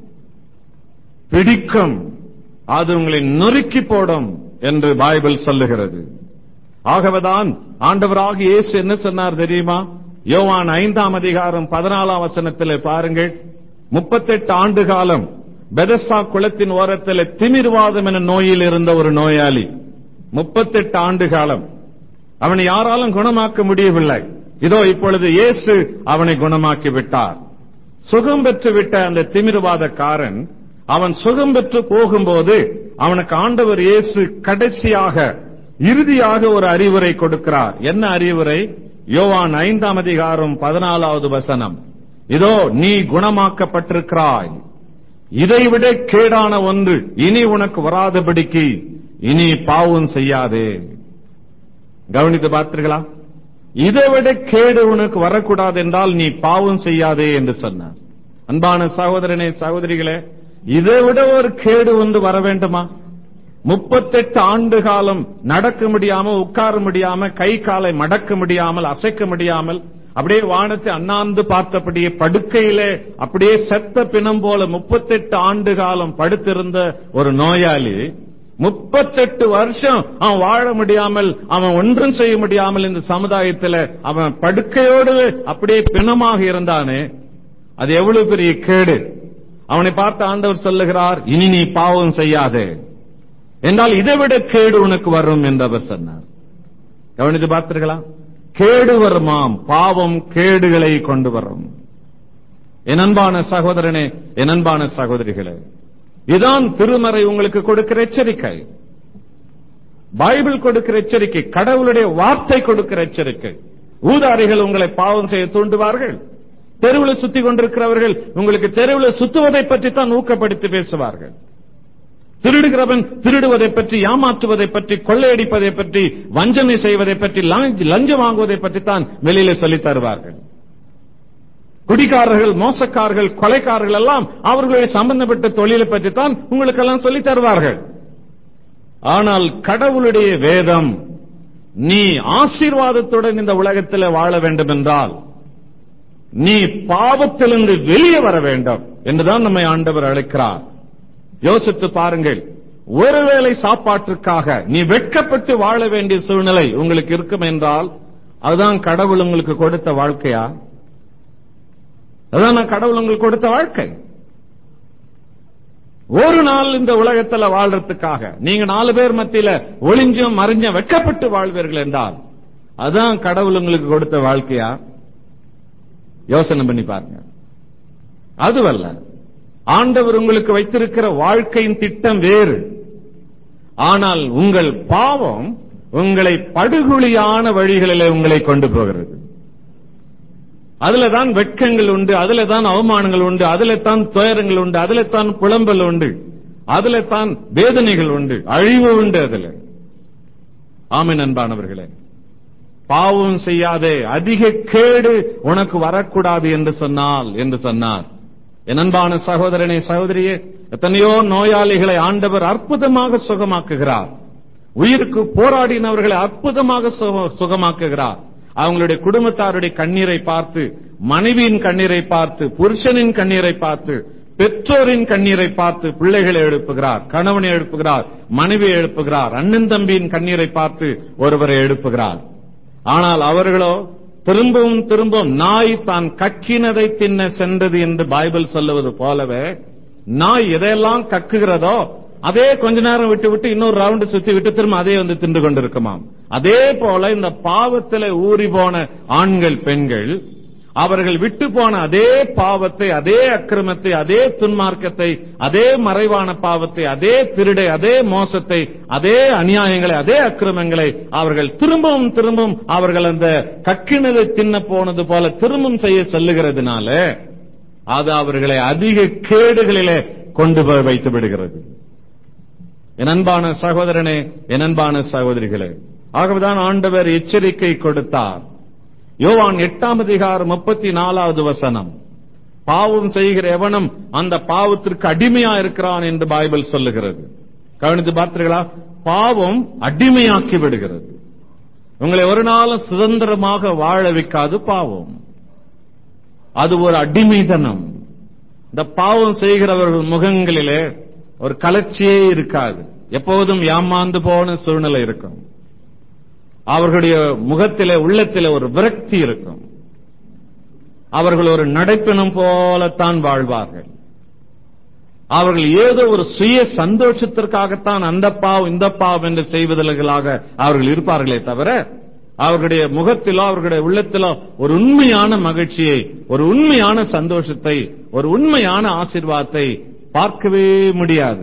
பிடிக்கும் அது உங்களை நொறுக்கி போடும் என்று பைபிள் சொல்லுகிறது ஆகவேதான் ஆண்டவராக இயேசு என்ன சொன்னார் தெரியுமா யோவான் ஐந்தாம் அதிகாரம் பதினாலாம் வசனத்தில் பாருங்கள் முப்பத்தெட்டு ஆண்டு காலம் பெதசா குளத்தின் ஓரத்தில் திமிர்வாதம் என நோயில் இருந்த ஒரு நோயாளி முப்பத்தெட்டு ஆண்டு காலம் அவனை யாராலும் குணமாக்க முடியவில்லை இதோ இப்பொழுது இயேசு அவனை குணமாக்கி விட்டார் சுகம் பெற்று விட்ட அந்த திமிர்வாதக்காரன் அவன் சுகம் பெற்று போகும்போது அவனுக்கு ஆண்டவர் இயேசு கடைசியாக இறுதியாக ஒரு அறிவுரை கொடுக்கிறார் என்ன அறிவுரை யோவான் ஐந்தாம் அதிகாரம் பதினாலாவது வசனம் இதோ நீ குணமாக்கப்பட்டிருக்கிறாய் இதைவிட கேடான ஒன்று இனி உனக்கு வராதபடிக்கு இனி பாவம் செய்யாதே கவனித்து பார்த்தீர்களா இதைவிட கேடு உனக்கு வரக்கூடாது என்றால் நீ பாவம் செய்யாதே என்று சொன்னார் அன்பான சகோதரனே சகோதரிகளே இதைவிட ஒரு கேடு ஒன்று வர வேண்டுமா முப்பத்தெட்டு ஆண்டு காலம் நடக்க முடியாம உட்கார முடியாம கை காலை மடக்க முடியாமல் அசைக்க முடியாமல் அப்படியே வானத்தை அண்ணாந்து பார்த்தபடியே படுக்கையிலே அப்படியே செத்த பிணம் போல முப்பத்தெட்டு ஆண்டு காலம் படுத்திருந்த ஒரு நோயாளி முப்பத்தெட்டு வருஷம் அவன் வாழ முடியாமல் அவன் ஒன்றும் செய்ய முடியாமல் இந்த சமுதாயத்தில் அவன் படுக்கையோடு அப்படியே பிணமாக இருந்தானே அது எவ்வளவு பெரிய கேடு அவனை பார்த்து ஆண்டவர் சொல்லுகிறார் இனி நீ பாவம் செய்யாதே என்றால் இதைவிட கேடு உனக்கு வரும் என்று அவர் சொன்னார் கவனித்து பார்த்தீர்களா கேடு வருமாம் பாவம் கேடுகளை கொண்டு வரும் என் அன்பான சகோதரனே என் அன்பான சகோதரிகளே இதான் திருமறை உங்களுக்கு கொடுக்கிற எச்சரிக்கை பைபிள் கொடுக்கிற எச்சரிக்கை கடவுளுடைய வார்த்தை கொடுக்கிற எச்சரிக்கை ஊதாரிகள் உங்களை பாவம் செய்ய தூண்டுவார்கள் தெருவில் சுத்தி கொண்டிருக்கிறவர்கள் உங்களுக்கு தெருவில் சுத்துவதை பற்றி தான் ஊக்கப்படுத்தி பேசுவார்கள் திருடுகிறவன் திருடுவதை பற்றி ஏமாற்றுவதை பற்றி கொள்ளையடிப்பதை பற்றி வஞ்சனை செய்வதை பற்றி லஞ்சம் வாங்குவதை பற்றி தான் வெளியில சொல்லித் தருவார்கள் குடிக்காரர்கள் மோசக்காரர்கள் கொலைக்காரர்கள் எல்லாம் அவர்களுடைய சம்பந்தப்பட்ட தொழிலை பற்றி தான் உங்களுக்கெல்லாம் சொல்லித் தருவார்கள் ஆனால் கடவுளுடைய வேதம் நீ ஆசீர்வாதத்துடன் இந்த உலகத்தில் வாழ வேண்டும் என்றால் நீ பாவத்திலிருந்து வெளியே வர வேண்டும் என்றுதான் நம்மை ஆண்டவர் அழைக்கிறார் யோசித்து பாருங்கள் ஒருவேளை சாப்பாட்டிற்காக நீ வெட்கப்பட்டு வாழ வேண்டிய சூழ்நிலை உங்களுக்கு இருக்கும் என்றால் அதுதான் கடவுள் உங்களுக்கு கொடுத்த வாழ்க்கையா அதான் கடவுள் உங்களுக்கு கொடுத்த வாழ்க்கை ஒரு நாள் இந்த உலகத்துல வாழ்றதுக்காக நீங்க நாலு பேர் மத்தியில ஒளிஞ்சும் மறைஞ்சும் வெட்கப்பட்டு வாழ்வீர்கள் என்றால் அதான் கடவுள் உங்களுக்கு கொடுத்த வாழ்க்கையா யோசனை பண்ணி பாருங்க அதுவல்ல ஆண்டவர் உங்களுக்கு வைத்திருக்கிற வாழ்க்கையின் திட்டம் வேறு ஆனால் உங்கள் பாவம் உங்களை படுகொலியான வழிகளிலே உங்களை கொண்டு போகிறது அதுல தான் வெட்கங்கள் உண்டு அதுல தான் அவமானங்கள் உண்டு அதுல தான் துயரங்கள் உண்டு அதுல தான் புலம்பல் உண்டு அதுல தான் வேதனைகள் உண்டு அழிவு உண்டு அதுல ஆமென் அன்பானவர்களே பாவம் செய்யாதே அதிக கேடு உனக்கு வரக்கூடாது என்று சொன்னால் என்று சொன்னார் என் அன்பான சகோதரனே சகோதரியே எத்தனையோ நோயாளிகளை ஆண்டவர் அற்புதமாக சுகமாக்குகிறார் உயிருக்கு போராடினவர்களை அற்புதமாக சுக- சுகமாக்குகிறார் அவங்களுடைய குடும்பத்தாருடைய கண்ணீரை பார்த்து மனைவியின் கண்ணீரை பார்த்து புருஷனின் கண்ணீரை பார்த்து பெற்றோரின் கண்ணீரை பார்த்து பிள்ளைகளை எழுப்புகிறார் கணவனை எழுப்புகிறார் மனைவியை எழுப்புகிறார் அண்ணன் தம்பியின் கண்ணீரை பார்த்து ஒருவரை எழுப்புகிறார் ஆனால் அவர்களோ திரும்பவும் திரும்பவும் நாய் தான் கக்கினதை தின்ன சென்றது என்று பைபிள் சொல்லுவது போலவே நாய் எதையெல்லாம் கக்குகிறதோ அதே கொஞ்ச நேரம் விட்டு விட்டு இன்னொரு ரவுண்டு சுத்தி விட்டு திரும்ப அதே வந்து தின்று கொண்டிருக்குமாம் அதே போல இந்த பாவத்திலே ஊறி போன ஆண்கள் பெண்கள் அவர்கள் விட்டு போன அதே பாவத்தை அதே அக்கிரமத்தை அதே துன்மார்க்கத்தை அதே மறைவான பாவத்தை அதே திருடை அதே மோசத்தை அதே அநியாயங்களை அதே அக்கிரமங்களை அவர்கள் திரும்பவும் திரும்பவும் அவர்கள் அந்த கக்கினதை தின்ன போனது போல திரும்பவும் செய்ய சொல்லுகிறதுனால அது அவர்களை அதிக கேடுகளிலே கொண்டு போய் வைத்து விடுகிறது என் அன்பான சகோதரனே என் அன்பான சகோதரிகளே ஆகவேதான் ஆண்டவர் எச்சரிக்கை கொடுத்தார் யோவான் எட்டாம் அதிகாரம் முப்பத்தி நாலாவது வசனம் பாவம் செய்கிற எவனும் அந்த பாவத்திற்கு அடிமையா இருக்கிறான் என்று பைபிள் சொல்லுகிறது கவனித்து பார்த்தீர்களா பாவம் அடிமையாக்கி விடுகிறது உங்களை ஒரு நாளும் சுதந்திரமாக வாழ வைக்காது பாவம் அது ஒரு அடிமைதனம் இந்த பாவம் செய்கிறவர்கள் முகங்களிலே ஒரு கலர்ச்சியே இருக்காது எப்போதும் ஏமாந்து போன சூழ்நிலை இருக்கும் அவர்களுடைய முகத்திலே உள்ளத்திலே ஒரு விரக்தி இருக்கும் அவர்கள் ஒரு நடைப்பினம் போலத்தான் வாழ்வார்கள் அவர்கள் ஏதோ ஒரு சுய சந்தோஷத்திற்காகத்தான் அந்த பாவம் இந்த பாவம் என்று செய்வதற்களாக அவர்கள் இருப்பார்களே தவிர அவர்களுடைய முகத்திலோ அவர்களுடைய உள்ளத்திலோ ஒரு உண்மையான மகிழ்ச்சியை ஒரு உண்மையான சந்தோஷத்தை ஒரு உண்மையான ஆசீர்வாதத்தை பார்க்கவே முடியாது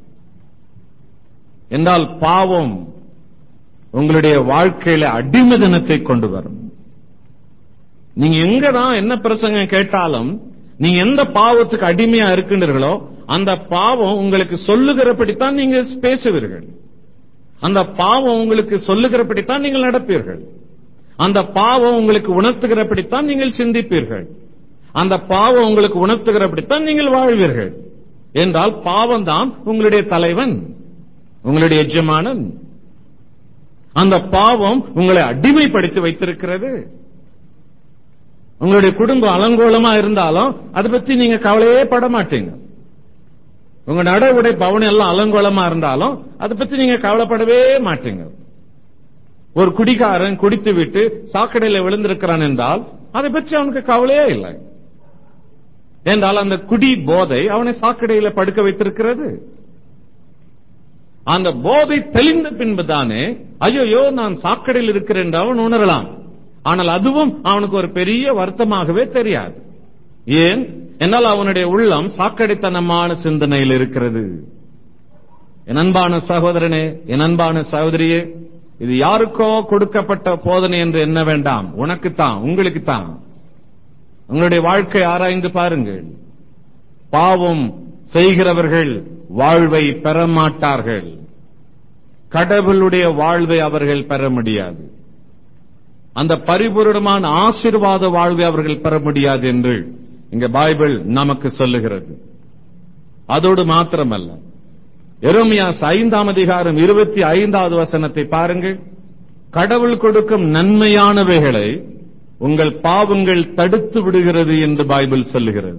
என்றால் பாவம் உங்களுடைய வாழ்க்கையில அடிமதனத்தை கொண்டு வரும் நீங்க எங்கதான் என்ன பிரசங்கம் கேட்டாலும் நீங்க எந்த பாவத்துக்கு அடிமையா இருக்கின்றீர்களோ அந்த பாவம் உங்களுக்கு சொல்லுகிறபடித்தான் நீங்க பேசுவீர்கள் அந்த பாவம் உங்களுக்கு சொல்லுகிறபடித்தான் நீங்கள் நடப்பீர்கள் அந்த பாவம் உங்களுக்கு உணர்த்துகிறபடித்தான் நீங்கள் சிந்திப்பீர்கள் அந்த பாவம் உங்களுக்கு உணர்த்துகிறபடித்தான் நீங்கள் வாழ்வீர்கள் என்றால் பாவம் தான் உங்களுடைய தலைவன் உங்களுடைய எஜமானன் அந்த பாவம் உங்களை அடிமைப்படுத்தி வைத்திருக்கிறது உங்களுடைய குடும்பம் அலங்கோலமா இருந்தாலும் அதை பத்தி நீங்க கவலையே பட மாட்டீங்க உங்க நட உடை பவனம் எல்லாம் அலங்கோலமா இருந்தாலும் அதை பத்தி நீங்க கவலைப்படவே மாட்டீங்க ஒரு குடிகாரன் குடித்து விட்டு சாக்கடையில விழுந்திருக்கிறான் என்றால் அதை பற்றி அவனுக்கு கவலையே இல்லை என்றால் அந்த குடி போதை அவனை சாக்கடையில படுக்க வைத்திருக்கிறது அந்த போதை தெளிந்த பின்புதானே ஐயோ நான் சாக்கடையில் இருக்கிறேன் என்று அவன் உணரலாம் ஆனால் அதுவும் அவனுக்கு ஒரு பெரிய வருத்தமாகவே தெரியாது ஏன் என்னால் அவனுடைய உள்ளம் சாக்கடைத்தனமான சிந்தனையில் இருக்கிறது என் அன்பான சகோதரனே என் அன்பான சகோதரியே இது யாருக்கோ கொடுக்கப்பட்ட போதனை என்று என்ன வேண்டாம் உனக்குத்தான் உங்களுக்குத்தான் உங்களுடைய வாழ்க்கை ஆராய்ந்து பாருங்கள் பாவம் செய்கிறவர்கள் வாழ்வை பெற மாட்டார்கள் கடவுளுடைய வாழ்வை அவர்கள் பெற முடியாது அந்த பரிபூரணமான ஆசீர்வாத வாழ்வை அவர்கள் பெற முடியாது என்று இங்க பைபிள் நமக்கு சொல்லுகிறது அதோடு மாத்திரமல்ல எரோமியாஸ் ஐந்தாம் அதிகாரம் இருபத்தி ஐந்தாவது வசனத்தை பாருங்கள் கடவுள் கொடுக்கும் நன்மையானவைகளை உங்கள் பாவங்கள் தடுத்து விடுகிறது என்று பைபிள் சொல்லுகிறது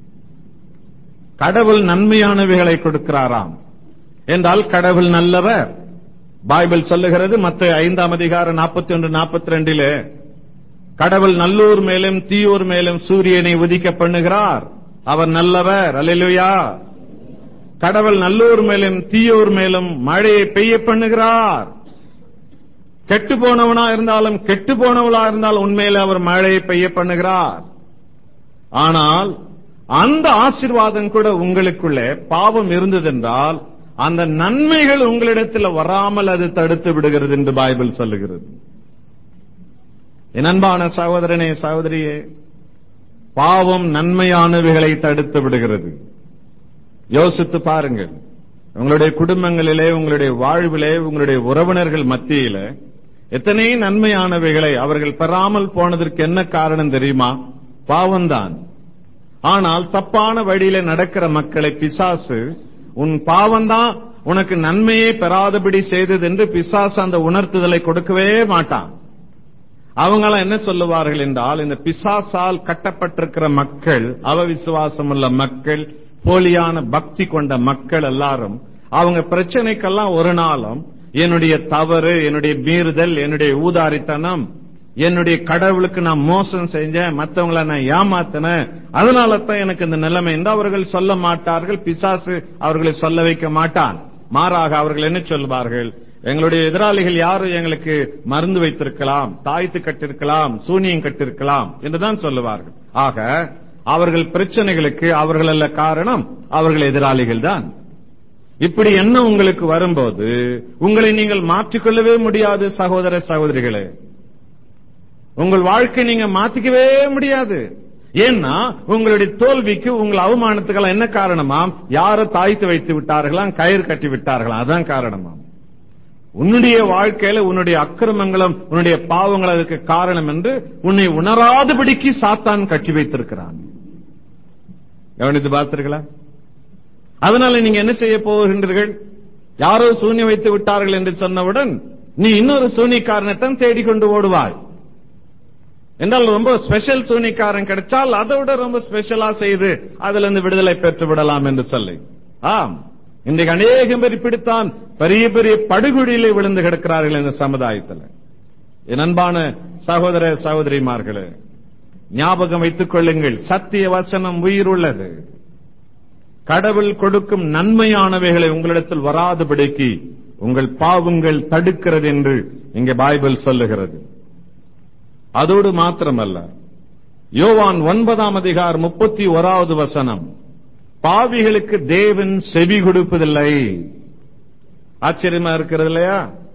கடவுள் நன்மையானவைகளை கொடுக்கிறாராம் என்றால் கடவுள் நல்லவர் பைபிள் சொல்லுகிறது மத்த ஐந்தாம் அதிகாரம் நாற்பத்தி ஒன்று நாற்பத்தி ரெண்டிலே கடவுள் நல்லூர் மேலும் தீயூர் மேலும் சூரியனை உதிக்க பண்ணுகிறார் அவர் நல்லவர் அல்லேலூயா கடவுள் நல்லூர் மேலும் தீயோர் மேலும் மழையை பெய்ய பண்ணுகிறார் கெட்டு போனவனா இருந்தாலும் கெட்டு போனவளா இருந்தாலும் உண்மையில அவர் மழையை பெய்ய பண்ணுகிறார் ஆனால் அந்த ஆசீர்வாதம் கூட உங்களுக்குள்ளே பாவம் இருந்ததென்றால் அந்த நன்மைகள் உங்களிடத்தில் வராமல் அது தடுத்து விடுகிறது என்று பைபிள் சொல்லுகிறது என் அன்பான சகோதரனே சகோதரியே பாவம் நன்மையானவைகளை தடுத்து விடுகிறது யோசித்து பாருங்கள் உங்களுடைய குடும்பங்களிலே உங்களுடைய வாழ்விலே உங்களுடைய உறவினர்கள் மத்தியில எத்தனை நன்மையானவைகளை அவர்கள் பெறாமல் போனதற்கு என்ன காரணம் தெரியுமா பாவம்தான் ஆனால் தப்பான வழியில நடக்கிற மக்களை பிசாசு உன் பாவம்தான் உனக்கு நன்மையே பெறாதபடி செய்தது என்று பிசாசு அந்த உணர்த்துதலை கொடுக்கவே மாட்டான் அவங்கள என்ன சொல்லுவார்கள் என்றால் இந்த பிசாசால் கட்டப்பட்டிருக்கிற மக்கள் அவவிசுவாசம் உள்ள மக்கள் போலியான பக்தி கொண்ட மக்கள் எல்லாரும் அவங்க பிரச்சனைக்கெல்லாம் ஒரு நாளும் என்னுடைய தவறு என்னுடைய மீறுதல் என்னுடைய ஊதாரித்தனம் என்னுடைய கடவுளுக்கு நான் மோசம் செஞ்சேன் மத்தவங்களை நான் ஏமாத்தினேன் அதனால தான் எனக்கு இந்த நிலைமை என்று அவர்கள் சொல்ல மாட்டார்கள் பிசாசு அவர்களை சொல்ல வைக்க மாட்டான் மாறாக அவர்கள் என்ன சொல்வார்கள் எங்களுடைய எதிராளிகள் யாரும் எங்களுக்கு மருந்து வைத்திருக்கலாம் தாய்த்து கட்டிருக்கலாம் சூனியம் கட்டிருக்கலாம் என்றுதான் சொல்லுவார்கள் ஆக அவர்கள் பிரச்சனைகளுக்கு அவர்கள் அல்ல காரணம் அவர்கள் எதிராளிகள் தான் இப்படி என்ன உங்களுக்கு வரும்போது உங்களை நீங்கள் மாற்றிக்கொள்ளவே முடியாது சகோதர சகோதரிகளே உங்கள் வாழ்க்கை நீங்க மாத்திக்கவே முடியாது ஏன்னா உங்களுடைய தோல்விக்கு உங்கள் அவமானத்துக்கெல்லாம் என்ன காரணமாம் யாரோ தாய்த்து வைத்து விட்டார்களாம் கயிறு கட்டி விட்டார்களாம் அதான் காரணமாம் உன்னுடைய வாழ்க்கையில உன்னுடைய அக்கிரமங்களும் உன்னுடைய பாவங்கள் அதுக்கு காரணம் என்று உன்னை உணராதபடிக்கு சாத்தான் கட்டி வைத்திருக்கிறான் கவனித்து பார்த்தீர்களா அதனால நீங்க என்ன செய்ய போகின்றீர்கள் யாரோ சூன்யம் வைத்து விட்டார்கள் என்று சொன்னவுடன் நீ இன்னொரு சூனிக்காரனைத்தான் தேடிக்கொண்டு ஓடுவாய் என்றால் ரொம்ப ஸ்பெஷல் சூனிக்காரன் கிடைச்சால் அதை விட ரொம்ப ஸ்பெஷலா செய்து அதுல இருந்து விடுதலை பெற்று விடலாம் என்று சொல்லி ஆம் இன்றைக்கு அநேகம் பேர் இப்படித்தான் பெரிய பெரிய படுகொழியிலே விழுந்து கிடக்கிறார்கள் இந்த சமுதாயத்தில் என் அன்பான சகோதர சகோதரிமார்களே ஞாபகம் வைத்துக் கொள்ளுங்கள் சத்திய வசனம் உயிர் உள்ளது கடவுள் கொடுக்கும் நன்மையானவைகளை உங்களிடத்தில் வராதபடிக்கு உங்கள் பாவங்கள் தடுக்கிறது என்று இங்கே பைபிள் சொல்லுகிறது அதோடு மாத்திரமல்ல யோவான் ஒன்பதாம் அதிகார் முப்பத்தி ஓராவது வசனம் பாவிகளுக்கு தேவன் செவி கொடுப்பதில்லை ஆச்சரியமா இருக்கிறது இல்லையா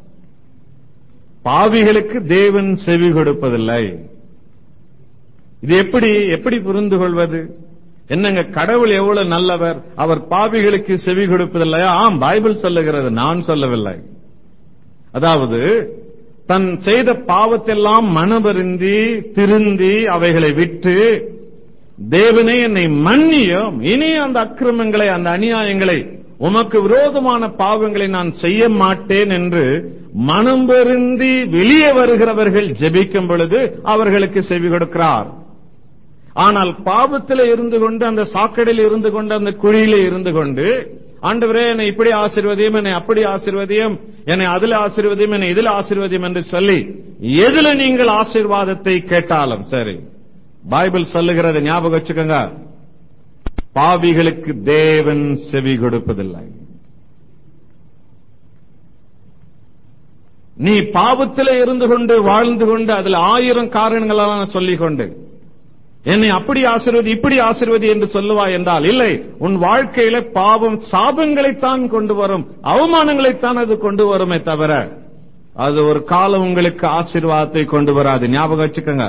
பாவிகளுக்கு தேவன் செவி கொடுப்பதில்லை இது எப்படி எப்படி புரிந்து கொள்வது என்னங்க கடவுள் எவ்வளவு நல்லவர் அவர் பாவிகளுக்கு செவி கொடுப்பதில்லையா ஆம் பைபிள் சொல்லுகிறது நான் சொல்லவில்லை அதாவது தன் செய்த பாவத்தெல்லாம் மனபருந்தி திருந்தி அவைகளை விட்டு தேவனே என்னை மன்னியும் இனி அந்த அக்கிரமங்களை அந்த அநியாயங்களை உமக்கு விரோதமான பாவங்களை நான் செய்ய மாட்டேன் என்று மனம் பெருந்தி வெளியே வருகிறவர்கள் ஜெபிக்கும் பொழுது அவர்களுக்கு செவி கொடுக்கிறார் ஆனால் பாவத்தில் இருந்து கொண்டு அந்த சாக்கடையில் இருந்து கொண்டு அந்த குழியில இருந்து கொண்டு ஆண்டவரே என்னை இப்படி ஆசிர்வதியும் என்னை அப்படி ஆசிர்வதியும் என்னை அதுல ஆசிர்வதியும் என்னை இதுல ஆசிர்வதியும் என்று சொல்லி எதுல நீங்கள் ஆசீர்வாதத்தை கேட்டாலும் சரி பைபிள் சொல்லுகிறது ஞாபகம் வச்சுக்கோங்க பாவிகளுக்கு தேவன் செவி கொடுப்பதில்லை நீ பாவத்திலே இருந்து கொண்டு வாழ்ந்து கொண்டு அதுல ஆயிரம் காரணங்களெல்லாம் சொல்லிக் கொண்டு என்னை அப்படி ஆசிர்வதி இப்படி ஆசிர்வதி என்று சொல்லுவாய் என்றால் இல்லை உன் வாழ்க்கையில பாவம் சாபங்களைத்தான் கொண்டு வரும் அவமானங்களைத்தான் அது கொண்டு வருமே தவிர அது ஒரு காலம் உங்களுக்கு ஆசீர்வாதத்தை கொண்டு வராது ஞாபகம் வச்சுக்கோங்க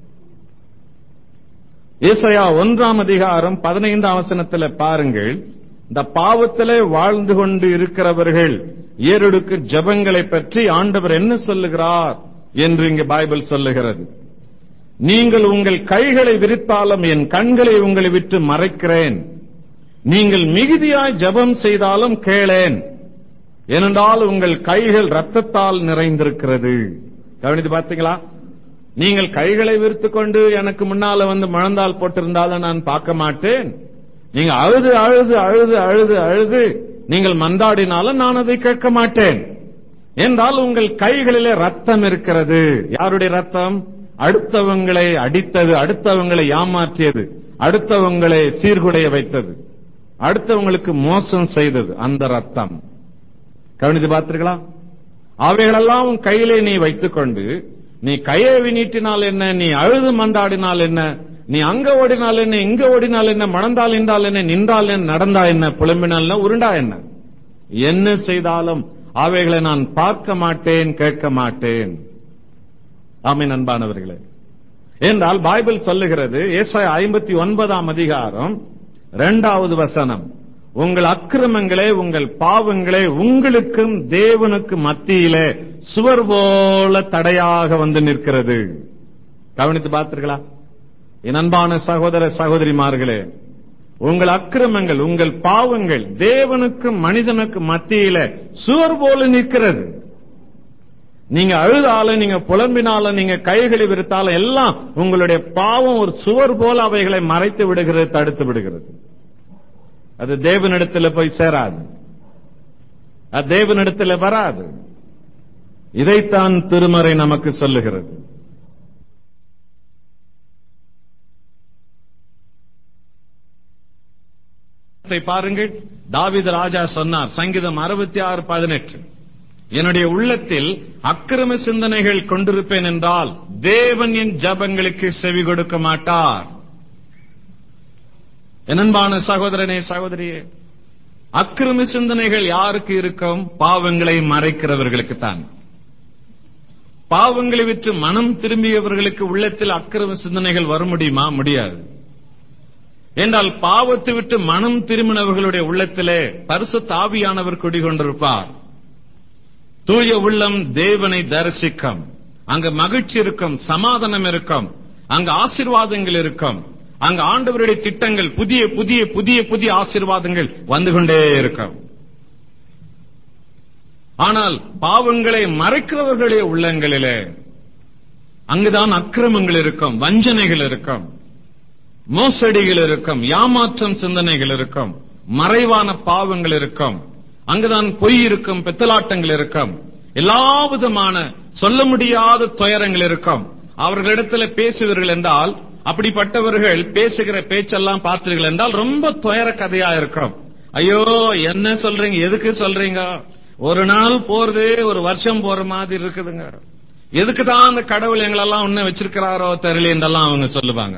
ஏசையா ஒன்றாம் அதிகாரம் பதினைந்தாம் வசனத்துல பாருங்கள் இந்த பாவத்திலே வாழ்ந்து கொண்டு இருக்கிறவர்கள் ஏறெடுக்கு ஜபங்களை பற்றி ஆண்டவர் என்ன சொல்லுகிறார் என்று இங்கு பைபிள் சொல்லுகிறது நீங்கள் உங்கள் கைகளை விரித்தாலும் என் கண்களை உங்களை விட்டு மறைக்கிறேன் நீங்கள் மிகுதியாய் ஜபம் செய்தாலும் கேளேன் ஏனென்றால் உங்கள் கைகள் ரத்தத்தால் நிறைந்திருக்கிறது கவனித்து பார்த்தீங்களா நீங்கள் கைகளை விரித்து கொண்டு எனக்கு முன்னால வந்து முழந்தால் போட்டிருந்தாலும் நான் பார்க்க மாட்டேன் நீங்க அழுது அழுது அழுது அழுது அழுது நீங்கள் மந்தாடினாலும் நான் அதை கேட்க மாட்டேன் என்றால் உங்கள் கைகளிலே ரத்தம் இருக்கிறது யாருடைய ரத்தம் அடுத்தவங்களை அடித்தது அடுத்தவங்களை ஏமாற்றியது அடுத்தவங்களை சீர்குலைய வைத்தது அடுத்தவங்களுக்கு மோசம் செய்தது அந்த ரத்தம் கவனித்து பார்த்தீர்களா அவைகளெல்லாம் உன் கையிலே நீ வைத்துக்கொண்டு நீ கையை நீட்டினால் என்ன நீ அழுது மண்டாடினால் என்ன நீ அங்க ஓடினால் என்ன இங்க ஓடினால் என்ன மணந்தால் என்றால் என்ன நின்றால் என்ன நடந்தா என்ன புலம்பினால் என்ன உருண்டா என்ன என்ன செய்தாலும் அவைகளை நான் பார்க்க மாட்டேன் கேட்க மாட்டேன் ஆமென் அன்பானவர்களே என்றால் பைபிள் சொல்லுகிறது ஏசாயா ஐம்பத்தி ஒன்பதாம் அதிகாரம் இரண்டாவது வசனம் உங்கள் அக்கிரமங்களே உங்கள் பாவங்களே உங்களுக்கும் தேவனுக்கு மத்தியிலே சுவர் போல தடையாக வந்து நிற்கிறது கவனித்து பார்த்தீர்களா என் அன்பான சகோதர சகோதரிமார்களே உங்கள் அக்கிரமங்கள் உங்கள் பாவங்கள் தேவனுக்கும் மனிதனுக்கு மத்தியில சுவர் போல நிற்கிறது நீங்க அழுதாலும் நீங்க புலம்பினாலும் நீங்க கைகளை விரித்தாலும் எல்லாம் உங்களுடைய பாவம் ஒரு சுவர் போல அவைகளை மறைத்து விடுகிறது தடுத்து விடுகிறது அது தேவனிடத்தில் போய் சேராது அது தேவனிடத்தில் வராது இதைத்தான் திருமறை நமக்கு சொல்லுகிறது பாருங்கள் தாவித ராஜா சொன்னார் சங்கீதம் அறுபத்தி ஆறு பதினெட்டு என்னுடைய உள்ளத்தில் அக்கிரம சிந்தனைகள் கொண்டிருப்பேன் என்றால் தேவன் என் ஜபங்களுக்கு செவி கொடுக்க மாட்டார் என்னன்பான சகோதரனே சகோதரியே அக்கிரம சிந்தனைகள் யாருக்கு இருக்கும் பாவங்களை மறைக்கிறவர்களுக்கு தான் பாவங்களை விற்று மனம் திரும்பியவர்களுக்கு உள்ளத்தில் அக்கிரம சிந்தனைகள் வர முடியுமா முடியாது என்றால் பாவத்தை விட்டு மனம் திரும்பினவர்களுடைய உள்ளத்திலே பரிசு தாவியானவர் குடிகொண்டிருப்பார் தூய உள்ளம் தேவனை தரிசிக்கும் அங்க மகிழ்ச்சி இருக்கும் சமாதானம் இருக்கும் அங்க ஆசிர்வாதங்கள் இருக்கும் அங்க ஆண்டவருடைய திட்டங்கள் புதிய புதிய புதிய புதிய ஆசிர்வாதங்கள் வந்து கொண்டே இருக்கும் ஆனால் பாவங்களை மறைக்கிறவர்களுடைய உள்ளங்களிலே அங்குதான் அக்கிரமங்கள் இருக்கும் வஞ்சனைகள் இருக்கும் மோசடிகள் இருக்கும் ஏமாற்றம் சிந்தனைகள் இருக்கும் மறைவான பாவங்கள் இருக்கும் அங்குதான் பொய் இருக்கும் பெத்தலாட்டங்கள் இருக்கும் எல்லா விதமான சொல்ல முடியாத துயரங்கள் இருக்கும் அவர்களிடத்துல பேசுவீர்கள் என்றால் அப்படிப்பட்டவர்கள் பேசுகிற பேச்செல்லாம் பார்த்தீர்கள் என்றால் ரொம்ப துயர கதையா இருக்கும் ஐயோ என்ன சொல்றீங்க எதுக்கு சொல்றீங்க ஒரு நாள் போறது ஒரு வருஷம் போற மாதிரி இருக்குதுங்க எதுக்கு தான் அந்த கடவுள் எங்களெல்லாம் உன்ன வச்சிருக்கிறாரோ தெரியல என்றெல்லாம் அவங்க சொல்லுவாங்க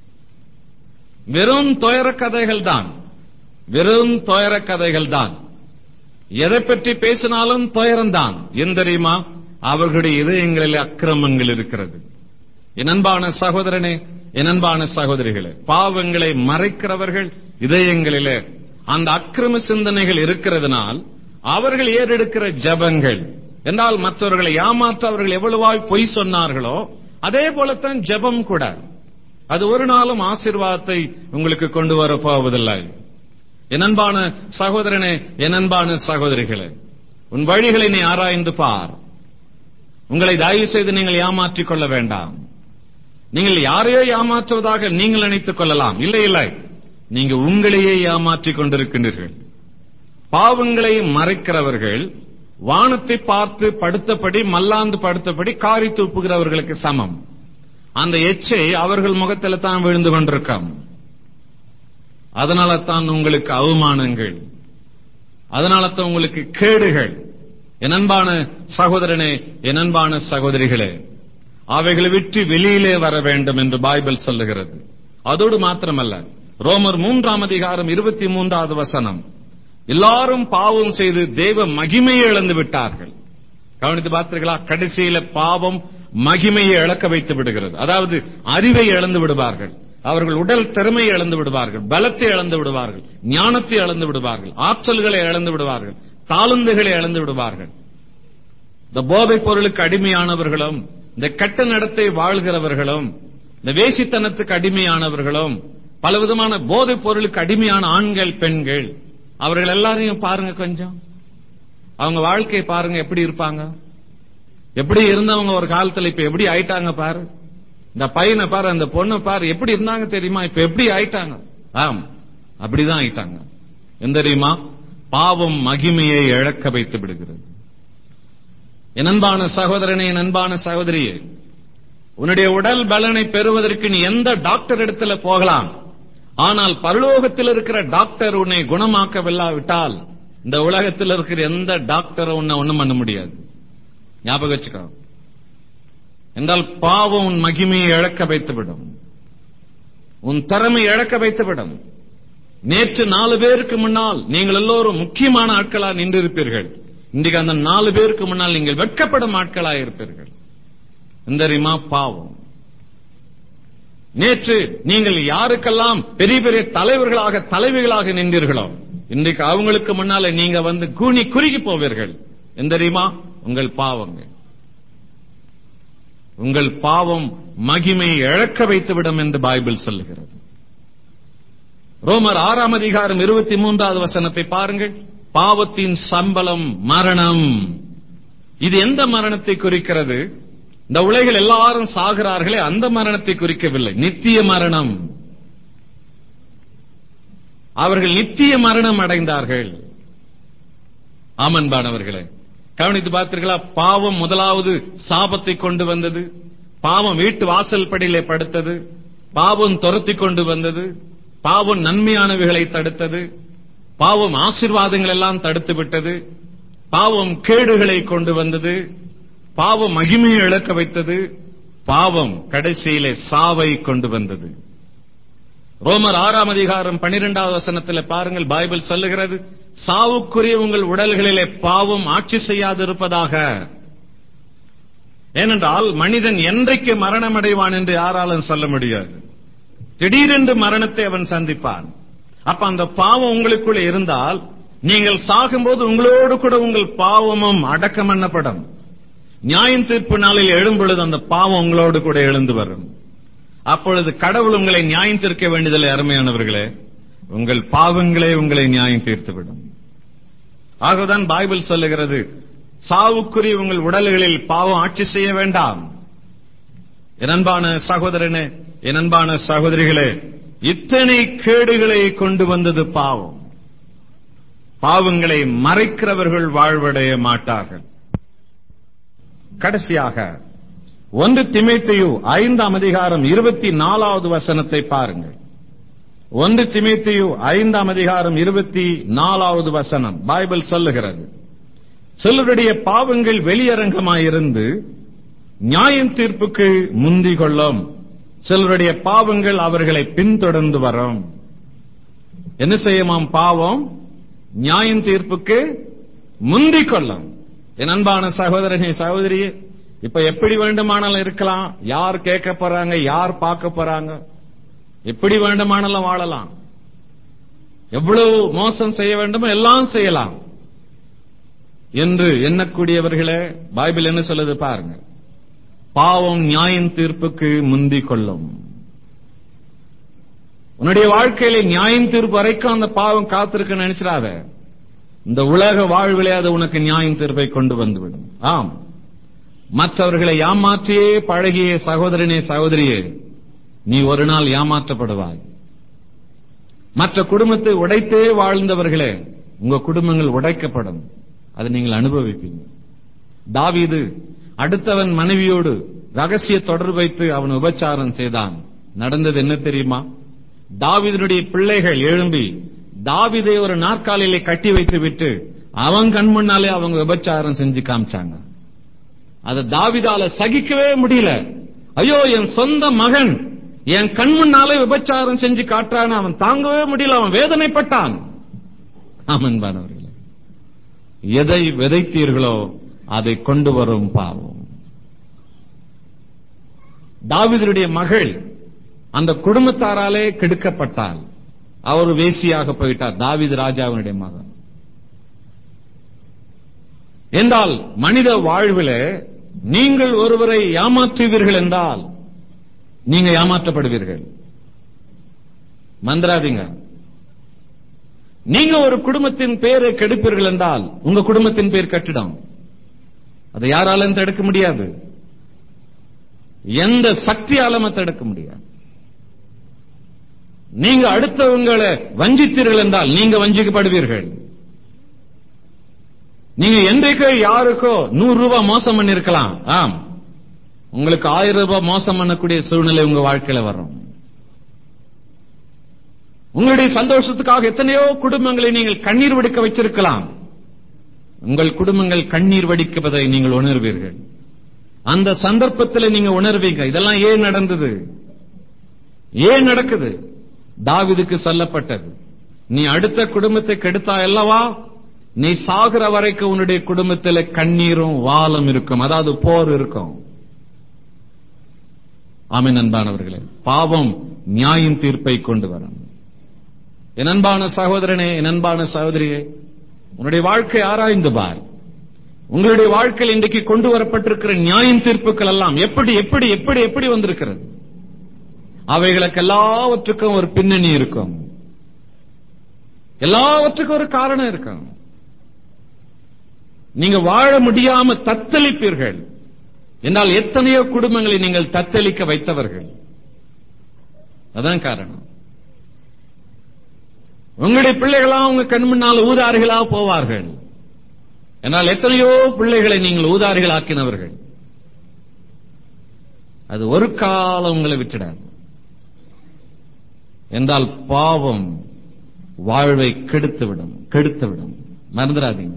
வெறும் துயர கதைகள் தான் வெறும் துயர கதைகள் தான் எதை பற்றி பேசினாலும் துயரம்தான் என் தெரியுமா அவர்களுடைய இதயங்களில் அக்கிரமங்கள் இருக்கிறது என் அன்பான சகோதரனே என் அன்பான சகோதரிகளே பாவங்களை மறைக்கிறவர்கள் இதயங்களிலே அந்த அக்கிரம சிந்தனைகள் இருக்கிறதுனால் அவர்கள் ஏறெடுக்கிற ஜபங்கள் என்றால் மற்றவர்களை ஏமாற்ற அவர்கள் எவ்வளவாய் பொய் சொன்னார்களோ அதே போலத்தான் ஜபம் கூட அது ஒரு நாளும் ஆசிர்வாதத்தை உங்களுக்கு கொண்டு வர போவதில்லை என் அன்பான சகோதரனே என் அன்பான சகோதரிகளே உன் வழிகளை நீ ஆராய்ந்து பார் உங்களை தயவு செய்து நீங்கள் ஏமாற்றிக் கொள்ள வேண்டாம் நீங்கள் யாரையோ ஏமாற்றுவதாக நீங்கள் நினைத்துக் கொள்ளலாம் இல்லை இல்லை நீங்க உங்களையே ஏமாற்றிக் கொண்டிருக்கின்றீர்கள் பாவங்களை மறைக்கிறவர்கள் வானத்தை பார்த்து படுத்தபடி மல்லாந்து படுத்தபடி காரி தூப்புகிறவர்களுக்கு சமம் அந்த எச்சை அவர்கள் முகத்தில் தான் விழுந்து கொண்டிருக்கும் அதனால தான் உங்களுக்கு அவமானங்கள் அதனால தான் உங்களுக்கு கேடுகள் என் அன்பான சகோதரனே என் அன்பான சகோதரிகளே அவைகளை விட்டு வெளியிலே வர வேண்டும் என்று பைபிள் சொல்லுகிறது அதோடு மாத்திரமல்ல ரோமர் மூன்றாம் அதிகாரம் இருபத்தி மூன்றாவது வசனம் எல்லாரும் பாவம் செய்து தேவ மகிமையை இழந்து விட்டார்கள் கவனித்து பார்த்தீர்களா கடைசியில பாவம் மகிமையை இழக்க வைத்து விடுகிறது அதாவது அறிவை இழந்து விடுவார்கள் அவர்கள் உடல் திறமையை இழந்து விடுவார்கள் பலத்தை இழந்து விடுவார்கள் ஞானத்தை இழந்து விடுவார்கள் ஆற்றல்களை இழந்து விடுவார்கள் தாளுந்துகளை இழந்து விடுவார்கள் இந்த போதைப் பொருளுக்கு அடிமையானவர்களும் இந்த கெட்ட நடத்தை வாழ்கிறவர்களும் இந்த வேசித்தனத்துக்கு அடிமையானவர்களும் பலவிதமான போதைப் பொருளுக்கு அடிமையான ஆண்கள் பெண்கள் அவர்கள் எல்லாரையும் பாருங்க கொஞ்சம் அவங்க வாழ்க்கையை பாருங்க எப்படி இருப்பாங்க எப்படி இருந்தவங்க ஒரு காலத்துல இப்ப எப்படி ஆயிட்டாங்க பாரு இந்த பையனை பாரு அந்த பொண்ணை பாரு எப்படி இருந்தாங்க தெரியுமா இப்ப எப்படி ஆயிட்டாங்க ஆம் அப்படிதான் ஆயிட்டாங்க எந்த தெரியுமா பாவம் மகிமையை இழக்க வைத்து விடுகிறது என் அன்பான சகோதரனே என் அன்பான சகோதரியே உன்னுடைய உடல் பலனை பெறுவதற்கு நீ எந்த டாக்டர் இடத்துல போகலாம் ஆனால் பரலோகத்தில் இருக்கிற டாக்டர் உன்னை குணமாக்கவில்லாவிட்டால் இந்த உலகத்தில் இருக்கிற எந்த டாக்டரும் உன்னை ஒண்ணும் பண்ண முடியாது ஞாபகம் வச்சுக்கோ என்றால் பாவம் உன் மகிமையை இழக்க வைத்துவிடும் உன் திறமை இழக்க வைத்துவிடும் நேற்று நாலு பேருக்கு முன்னால் நீங்கள் எல்லோரும் முக்கியமான ஆட்களா நின்றிருப்பீர்கள் இன்றைக்கு அந்த நாலு பேருக்கு முன்னால் நீங்கள் வெட்கப்படும் ஆட்களா இருப்பீர்கள் இந்த தெரியுமா பாவம் நேற்று நீங்கள் யாருக்கெல்லாம் பெரிய பெரிய தலைவர்களாக தலைவிகளாக நின்றீர்களோ இன்றைக்கு அவங்களுக்கு முன்னால நீங்க வந்து கூனி குறுகி போவீர்கள் எந்த தெரியுமா உங்கள் பாவங்கள் உங்கள் பாவம் மகிமையை இழக்க வைத்துவிடும் என்று பைபிள் சொல்லுகிறது ரோமர் ஆறாம் அதிகாரம் இருபத்தி மூன்றாவது வசனத்தை பாருங்கள் பாவத்தின் சம்பளம் மரணம் இது எந்த மரணத்தை குறிக்கிறது இந்த உலகில் எல்லாரும் சாகிறார்களே அந்த மரணத்தை குறிக்கவில்லை நித்திய மரணம் அவர்கள் நித்திய மரணம் அடைந்தார்கள் ஆமன்பானவர்களே கவனித்து பார்த்தீர்களா பாவம் முதலாவது சாபத்தை கொண்டு வந்தது பாவம் வீட்டு வாசல் படியிலே படுத்தது பாவம் துரத்தி கொண்டு வந்தது பாவம் நன்மையானவைகளை தடுத்தது பாவம் ஆசிர்வாதங்கள் எல்லாம் தடுத்து விட்டது பாவம் கேடுகளை கொண்டு வந்தது பாவம் மகிமையை இழக்க வைத்தது பாவம் கடைசியிலே சாவை கொண்டு வந்தது ரோமர் ஆறாம் அதிகாரம் பனிரெண்டாவது வசனத்தில் பாருங்கள் பைபிள் சொல்லுகிறது சாவுக்குரிய உங்கள் உடல்களிலே பாவம் ஆட்சி செய்யாதிருப்பதாக ஏனென்றால் மனிதன் என்றைக்கு மரணம் அடைவான் என்று யாராலும் சொல்ல முடியாது திடீரென்று மரணத்தை அவன் சந்திப்பான் அப்ப அந்த பாவம் உங்களுக்குள்ள இருந்தால் நீங்கள் சாகும்போது உங்களோடு கூட உங்கள் பாவமும் அடக்கம் பண்ணப்படும் நியாயம் தீர்ப்பு நாளில் எழும் பொழுது அந்த பாவம் உங்களோடு கூட எழுந்து வரும் அப்பொழுது கடவுள் உங்களை நியாயம் தீர்க்க வேண்டியதில்லை அருமையானவர்களே உங்கள் பாவங்களே உங்களை நியாயம் தீர்த்துவிடும் ஆகதான் பைபிள் சொல்லுகிறது சாவுக்குரிய உங்கள் உடல்களில் பாவம் ஆட்சி செய்ய வேண்டாம் என் அன்பான சகோதரனே என் அன்பான சகோதரிகளே இத்தனை கேடுகளை கொண்டு வந்தது பாவம் பாவங்களை மறைக்கிறவர்கள் வாழ்வடைய மாட்டார்கள் கடைசியாக ஒன்று திமைத்தையு ஐந்தாம் அதிகாரம் இருபத்தி நாலாவது வசனத்தை பாருங்கள் ஒன்று திமைத்தையு ஐந்தாம் அதிகாரம் இருபத்தி நாலாவது வசனம் பைபிள் சொல்லுகிறது சிலருடைய பாவங்கள் வெளியரங்கமாயிருந்து நியாயம் தீர்ப்புக்கு முந்திக் கொள்ளும் சிலருடைய பாவங்கள் அவர்களை பின்தொடர்ந்து வரும் என்ன செய்யுமாம் பாவம் நியாயம் தீர்ப்புக்கு முந்திக் கொள்ளும் என் அன்பான சகோதரனே சகோதரியே இப்ப எப்படி வேண்டுமானாலும் இருக்கலாம் யார் கேட்க போறாங்க யார் பார்க்க போறாங்க எப்படி வேண்டுமானாலும் வாழலாம் எவ்வளவு மோசம் செய்ய வேண்டுமோ எல்லாம் செய்யலாம் என்று எண்ணக்கூடியவர்களே பைபிள் என்ன சொல்லுது பாருங்க பாவம் நியாயம் தீர்ப்புக்கு முந்திக் கொள்ளும் உன்னுடைய வாழ்க்கையில நியாயம் தீர்ப்பு வரைக்கும் அந்த பாவம் காத்திருக்க நினைச்சிடாத இந்த உலக வாழ்விலே அது உனக்கு நியாயம் தீர்ப்பை கொண்டு வந்துவிடும் ஆம் மற்றவர்களை ஏமாற்றியே பழகிய சகோதரனே சகோதரியே நீ ஒரு நாள் ஏமாற்றப்படுவாய் மற்ற குடும்பத்தை உடைத்தே வாழ்ந்தவர்களே உங்க குடும்பங்கள் உடைக்கப்படும் அதை நீங்கள் அனுபவிப்பீங்க தாவீது அடுத்தவன் மனைவியோடு ரகசிய தொடர்பு வைத்து அவன் உபச்சாரம் செய்தான் நடந்தது என்ன தெரியுமா தாவீதனுடைய பிள்ளைகள் எழும்பி தாவீதை ஒரு நாற்காலியிலே கட்டி வைத்து விட்டு அவன் கண் முன்னாலே அவங்க விபச்சாரம் செஞ்சு காமிச்சாங்க அதை தாவிதால சகிக்கவே முடியல ஐயோ என் சொந்த மகன் என் கண் முன்னாலே விபச்சாரம் செஞ்சு காட்டுறான்னு அவன் தாங்கவே முடியல அவன் வேதனைப்பட்டான் ஆமன்பானவர்களே எதை விதைத்தீர்களோ அதை கொண்டு வரும் பாவம் தாவிதனுடைய மகள் அந்த குடும்பத்தாராலே கெடுக்கப்பட்டாள் அவர் வேசியாக போயிட்டார் தாவிது ராஜாவினுடைய மகன் என்றால் மனித வாழ்வில் நீங்கள் ஒருவரை ஏமாற்றுவீர்கள் என்றால் நீங்க ஏமாற்றப்படுவீர்கள் மந்திராதீங்க நீங்க ஒரு குடும்பத்தின் பேரை கெடுப்பீர்கள் என்றால் உங்க குடும்பத்தின் பேர் கட்டிடம் அதை யாராலும் தடுக்க முடியாது எந்த சக்தியாலும் தடுக்க முடியாது நீங்க அடுத்தவங்களை வஞ்சித்தீர்கள் என்றால் நீங்க வஞ்சிக்கப்படுவீர்கள் நீங்க என்றைக்கோ யாருக்கோ நூறு ரூபாய் மோசம் பண்ணிருக்கலாம் ஆம் உங்களுக்கு ஆயிரம் ரூபாய் மோசம் பண்ணக்கூடிய சூழ்நிலை உங்க வாழ்க்கையில வரும் உங்களுடைய சந்தோஷத்துக்காக எத்தனையோ குடும்பங்களை நீங்கள் கண்ணீர் வடிக்க வச்சிருக்கலாம் உங்கள் குடும்பங்கள் கண்ணீர் வடிக்குவதை நீங்கள் உணர்வீர்கள் அந்த சந்தர்ப்பத்தில் நீங்க உணர்வீங்க இதெல்லாம் ஏன் நடந்தது ஏன் நடக்குது தாவிதுக்கு சொல்லப்பட்டது நீ அடுத்த குடும்பத்தை கெடுத்தா அல்லவா நீ சாகுற வரைக்கும் உன்னுடைய குடும்பத்தில் கண்ணீரும் வாலம் இருக்கும் அதாவது போர் இருக்கும் ஆமென் அன்பானவர்களே பாவம் நியாயம் தீர்ப்பை கொண்டு வரும் என் அன்பான சகோதரனே என் அன்பான சகோதரியே உன்னுடைய வாழ்க்கை ஆராய்ந்து பார் உங்களுடைய வாழ்க்கையில் இன்றைக்கு கொண்டு வரப்பட்டிருக்கிற நியாயம் தீர்ப்புகள் எல்லாம் எப்படி எப்படி எப்படி எப்படி வந்திருக்கிறது அவைகளுக்கு எல்லாவற்றுக்கும் ஒரு பின்னணி இருக்கும் எல்லாவற்றுக்கும் ஒரு காரணம் இருக்கும் நீங்க வாழ முடியாம தத்தளிப்பீர்கள் என்றால் எத்தனையோ குடும்பங்களை நீங்கள் தத்தளிக்க வைத்தவர்கள் அதான் காரணம் உங்களுடைய பிள்ளைகளா உங்க கண் முன்னால் ஊதாரிகளா போவார்கள் என்னால் எத்தனையோ பிள்ளைகளை நீங்கள் ஊதாரிகள் ஆக்கினவர்கள் அது ஒரு காலம் உங்களை விட்டுடாது என்றால் பாவம் வாழ்வை கெடுத்துவிடும் கெடுத்துவிடும் மறந்துடாதீங்க